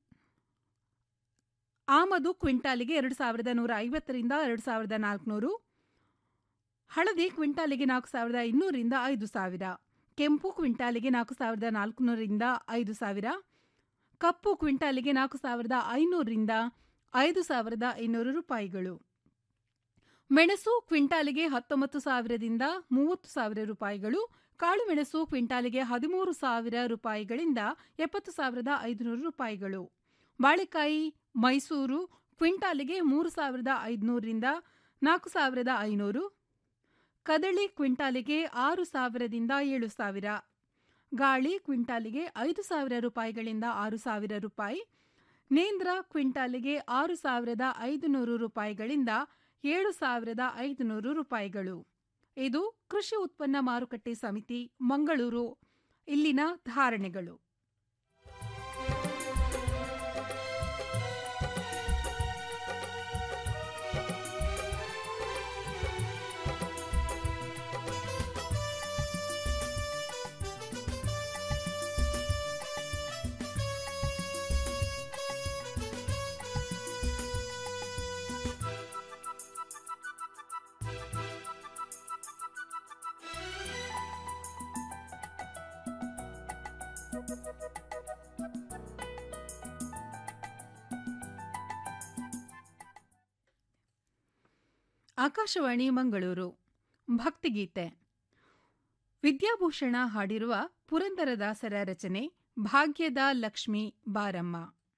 ಆಮದು ಕ್ವಿಂಟಾಲಿಗೆ ಎರಡು ಸಾವಿರದ ನೂರ ಐವತ್ತರಿಂದ ಎರಡು ಸಾವಿರದ ನಾಲ್ಕುನೂರು ಹಳದಿ ಕ್ವಿಂಟಾಲಿಗೆ ನಾಲ್ಕು ಸಾವಿರದ ಇನ್ನೂರಿಂದ ಐದು ಸಾವಿರ ಕೆಂಪು ಕ್ವಿಂಟಾಲಿಗೆ ನಾಲ್ಕು ಸಾವಿರದ ನಾಲ್ಕುನೂರರಿಂದ ಐದು ಸಾವಿರ ಕಪ್ಪು ಕ್ವಿಂಟಾಲಿಗೆ ನಾಲ್ಕು ಸಾವಿರದ ಐನೂರರಿಂದ ಐದು ಸಾವಿರದ ಐನೂರು ರೂಪಾಯಿಗಳು ಮೆಣಸು ಕ್ವಿಂಟಾಲಿಗೆ ಹತ್ತೊಂಬತ್ತು ಸಾವಿರದಿಂದ ಮೂವತ್ತು ಸಾವಿರ ರೂಪಾಯಿಗಳು ಕಾಳುಮೆಣಸು ಕ್ವಿಂಟಾಲಿಗೆ ಹದಿಮೂರು ಸಾವಿರ ರೂಪಾಯಿಗಳಿಂದ ಎಪ್ಪತ್ತು ಸಾವಿರದ ಐದುನೂರು ರೂಪಾಯಿಗಳು ಬಾಳೆಕಾಯಿ ಮೈಸೂರು ಕ್ವಿಂಟಾಲಿಗೆ ಮೂರು ಸಾವಿರದ ಐದುನೂರರಿಂದ ನಾಲ್ಕು ಸಾವಿರದ ಐನೂರು ಕದಳಿ ಕ್ವಿಂಟಾಲಿಗೆ ಆರು ಸಾವಿರದಿಂದ ಏಳು ಸಾವಿರ ಗಾಳಿ ಕ್ವಿಂಟಾಲಿಗೆ ಐದು ಸಾವಿರ ರೂಪಾಯಿಗಳಿಂದ ಆರು ಸಾವಿರ ರೂಪಾಯಿ ನೇಂದ್ರ ಕ್ವಿಂಟಾಲಿಗೆ ಆರು ಸಾವಿರದ ಐದುನೂರು ರೂಪಾಯಿಗಳಿಂದ ಏಳು ಸಾವಿರದ ಐದುನೂರು ರೂಪಾಯಿಗಳು ಇದು ಕೃಷಿ ಉತ್ಪನ್ನ ಮಾರುಕಟ್ಟೆ ಸಮಿತಿ ಮಂಗಳೂರು ಇಲ್ಲಿನ ಧಾರಣೆಗಳು ಆಕಾಶವಾಣಿ ಮಂಗಳೂರು ಭಕ್ತಿಗೀತೆ ವಿದ್ಯಾಭೂಷಣ ಹಾಡಿರುವ ಪುರಂದರದಾಸರ ರಚನೆ ಭಾಗ್ಯದ ಲಕ್ಷ್ಮಿ ಬಾರಮ್ಮ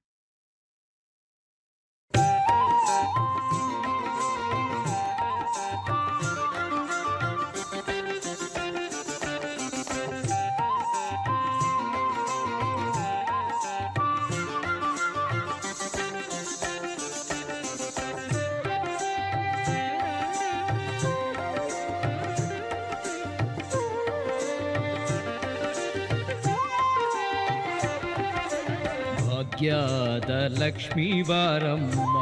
ಭಾಗ್ಯದ ಲಕ್ಷ್ಮೀ ಬಾರಮ್ಮ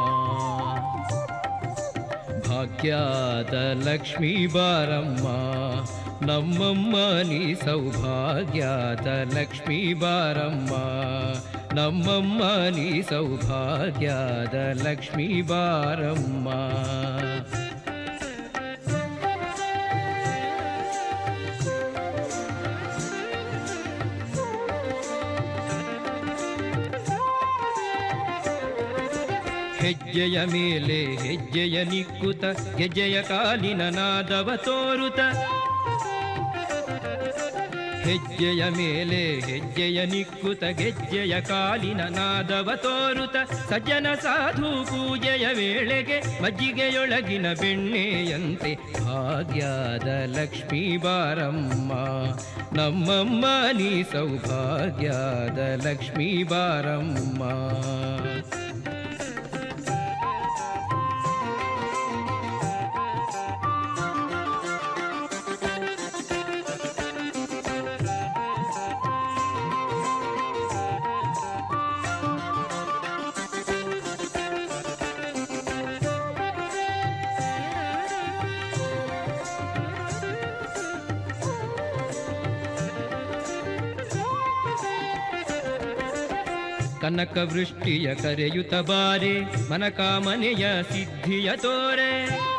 ಭಾಗ್ಯದ ಲಕ್ಷ್ಮೀ ಬಾರಮ್ಮ ನಮ್ಮಮ್ಮ ನೀ ಸೌಭಾಗ್ಯದ ಲಕ್ಷ್ಮೀ ಬಾರಮ್ಮ ನಮ್ಮಮ್ಮ ನೀ ಸೌಭಾಗ್ಯದ ಲಕ್ಷ್ಮೀ ಬಾರಮ್ಮ ಹೆಜ್ಜೆಯ ಮೇಲೆ ಹೆಜ್ಜೆಯ ನಿಕ್ಕುತ ಗೆಜ್ಜೆಯ ಕಾಲಿನ ನಾದವ ತೋರುತ ಹೆಜ್ಜೆಯ ಮೇಲೆ ಹೆಜ್ಜೆಯ ನಿಕ್ಕುತ ಗೆಜ್ಜೆಯ ಕಾಲಿನ ನಾದವ ತೋರುತ ಸಜ್ಜನ ಸಾಧು ಪೂಜೆಯ ವೇಳೆಗೆ ಮಜ್ಜಿಗೆಯೊಳಗಿನ ಬೆಣ್ಣೆಯಂತೆ ಭಾಗ್ಯದ ಲಕ್ಷ್ಮೀ ಬಾರಮ್ಮ ನಮ್ಮಮ್ಮ ನೀ ಸೌಭಾಗ್ಯದ ಲಕ್ಷ್ಮೀ ಬಾರಮ್ಮ ಕನಕ ವೃಷ್ಟಿಯ ಕರೆಯುತ್ತ ಬಾರೆ ಮನಕಾಮನೆಯ ಸಿದ್ಧಿಯ ತೋರೆ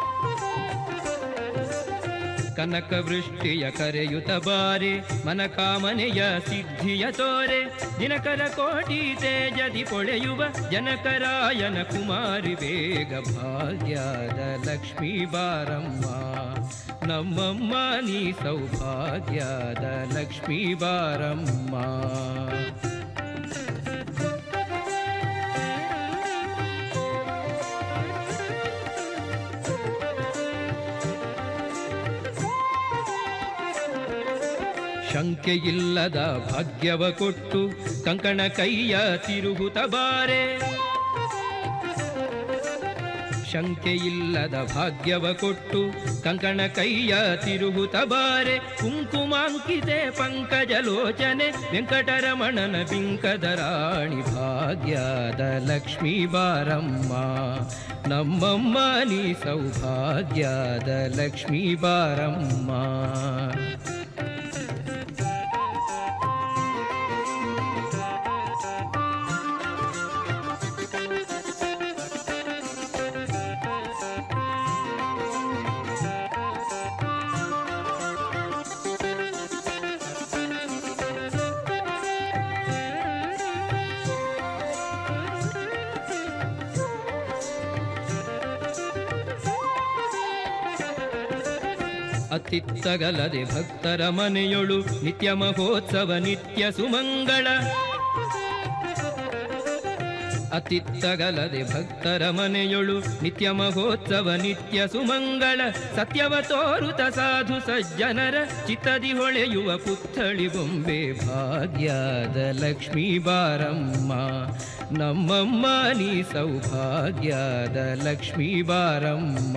ಕನಕ ವೃಷ್ಟಿಯ ಕರೆಯುತ್ತ ಬಾರೆ ಮನಕಾಮನೆಯ ಸಿದ್ಧಿಯ ತೋರೆ ದಿನಕರ ಕೋಟಿ ತೇಜದಿ ಪೊಳೆಯುವ ಜನಕರಾಯನ ಕುಮಾರಿ ಬೇಗ ಭಾಗ್ಯದ ಲಕ್ಷ್ಮೀ ಬಾರಮ್ಮ ನಮ್ಮಮ್ಮ ನೀ ಸೌಭಾಗ್ಯದ ಲಕ್ಷ್ಮೀ ಬಾರಮ್ಮ ಶಂಕೆಯಿಲ್ಲದ ಭಾಗ್ಯವ ಕೊಟ್ಟು ಕಂಕಣ ಕೈಯ ತಿರುಗುತ್ತ ಬಾರೆ ಶಂಕೆಯಿಲ್ಲದ ಭಾಗ್ಯವ ಕೊಟ್ಟು ಕಂಕಣ ಕೈಯ ತಿರುಗುತ್ತ ಬಾರೆ ಕುಂಕುಮಾಂಕಿತೆ ಪಂಕಜಲೋಚನೆ ವೆಂಕಟರಮಣನ ಬಿಂಕದ ರಾಣಿ ಭಾಗ್ಯದ ಲಕ್ಷ್ಮೀ ಬಾರಮ್ಮ ನಮ್ಮಮ್ಮ ನೀ ಸೌಭಾಗ್ಯದ ಲಕ್ಷ್ಮೀ ಬಾರಮ್ಮ ಅತ್ತಿತ್ತಗಲದೆ ಭಕ್ತರ ಮನೆಯೊಳು ನಿತ್ಯ ಮಹೋತ್ಸವ ನಿತ್ಯ ಸುಮಂಗಳ ಅತಿತ್ತಗಲದೆ ಭಕ್ತರ ಮನೆಯೊಳು ನಿತ್ಯ ಮಹೋತ್ಸವ ನಿತ್ಯ ಸುಮಂಗಳ ಸತ್ಯವ ತೋರುತ ಸಾಧು ಸಜ್ಜನರ ಚಿತ್ತದಿ ಹೊಳೆಯುವ ಪುತ್ಥಳಿ ಬೊಂಬೆ ಭಾಗ್ಯದ ಲಕ್ಷ್ಮೀ ಬಾರಮ್ಮ ನಮ್ಮಮ್ಮ ನೀ ಸೌಭಾಗ್ಯದ ಲಕ್ಷ್ಮೀ ಬಾರಮ್ಮ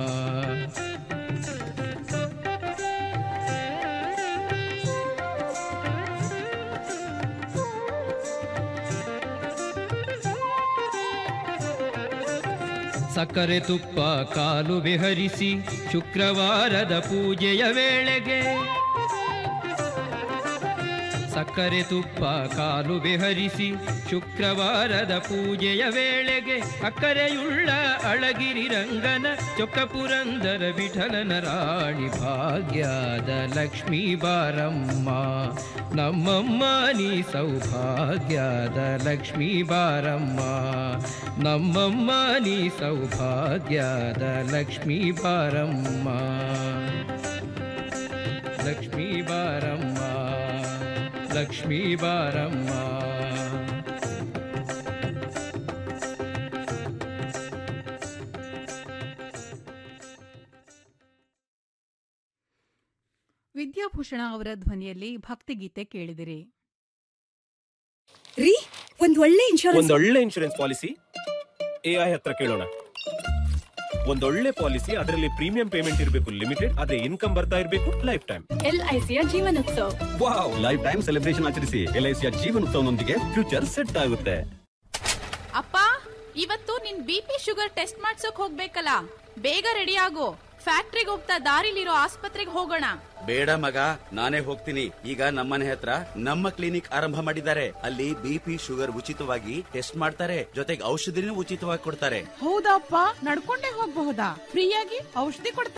ಸಕ್ಕರೆ ತುಪ್ಪ ಕಾಲು ಬೆಹರಿಸಿ ಶುಕ್ರವಾರದ ಪೂಜೆಯ ವೇಳೆಗೆ ಸಕ್ಕರೆ ತುಪ್ಪ ಕಾಲು ಬೆಹರಿಸಿ ಶುಕ್ರವಾರದ ಪೂಜೆಯ ವೇಳೆಗೆ ಅಕ್ಕರೆಯುಳ್ಳ ಅಳಗಿರಿ ರಂಗನ ಚೊಕ್ಕ ಪುರಂದರ ವಿಠಲನ ರಾಣಿ ಭಾಗ್ಯದ ಲಕ್ಷ್ಮೀ ಬಾರಮ್ಮ ನಮ್ಮಮ್ಮ ನೀ ಸೌಭಾಗ್ಯದ ಲಕ್ಷ್ಮೀ ಬಾರಮ್ಮ ನಮ್ಮಮ್ಮ ನೀ ಸೌಭಾಗ್ಯದ ಲಕ್ಷ್ಮೀ ಬಾರಮ್ಮ ಲಕ್ಷ್ಮೀ ಬಾರಮ್ಮ ಲಕ್ಷ್ಮೀ ಬಾರಮ್ಮ ವಿದ್ಯಾಭೂಷಣ ಅವರ ಧ್ವನಿಯಲ್ಲಿ ಭಕ್ತಿಗೀತೆ ಕೇಳಿದಿರಿ ರೀ ಒಂದ್ ಒಳ್ಳೆ ಇನ್ಶೂರೆನ್ಸ್ ಒಂದೊಳ್ಳೆ ಇನ್ಶೂರೆನ್ಸ್ ಪಾಲಿಸಿ ಎಐ ಹತ್ರ ಕೇಳೋಣ ಒಂದೊಳ್ಳೆ ಪಾಲಿಸಿ ಅದರಲ್ಲಿ ಪ್ರೀಮಿಯಂ ಪೇಮೆಂಟ್ ಇರಬೇಕು ಲಿಮಿಟೆಡ್ ಅದೇ ಇನ್ಕಮ್ ಬರ್ತಾ ಇರಬೇಕು ಲೈಫ್ ಟೈಮ್ ಎಲ್ಐಸಿಯ Jeevan Utsav wow life time celebration ಆಚರಿಸಿ ಎಲ್ಐಸಿಯ ಜೀವನೋತ್ಸವನೊಂದಿಗೆ ಫ್ಯೂಚರ್ ಸೆಟ್ ಆಗುತ್ತೆ ಅಪ್ಪ ಇವತ್ತು ನಿನ್ ಬಿ ಪಿ ಶುಗರ್ ಟೆಸ್ಟ್ ಮಾಡ್ಸೋಕ್ ಹೋಗ್ಬೇಕಲ್ಲ ಬೇಗ ರೆಡಿ ಆಗು ಫ್ಯಾಕ್ಟ್ರಿಗೆ ಹೋಗ್ತಾ ದಾರಿಲಿರೋ ಆಸ್ಪತ್ರೆಗೆ ಹೋಗೋಣ ಬೇಡ ಮಗ ನಾನೇ ಹೋಗ್ತೀನಿ ಈಗ ನಮ್ಮನೆ ಹತ್ರ ನಮ್ಮ ಕ್ಲಿನಿಕ್ ಆರಂಭ ಮಾಡಿದ್ದಾರೆ ಅಲ್ಲಿ ಬಿಪಿ ಶುಗರ್ ಉಚಿತವಾಗಿ ಟೆಸ್ಟ್ ಮಾಡ್ತಾರೆ ಜೊತೆಗೆ ಔಷಧಿನೂ ಉಚಿತವಾಗಿ ಕೊಡ್ತಾರೆ ಹೌದಪ್ಪ ನಡ್ಕೊಂಡೇ ಹೋಗ್ಬಹುದಾ ಫ್ರೀಯಾಗಿ ಔಷಧಿ ಕೊಡ್ತಾರೆ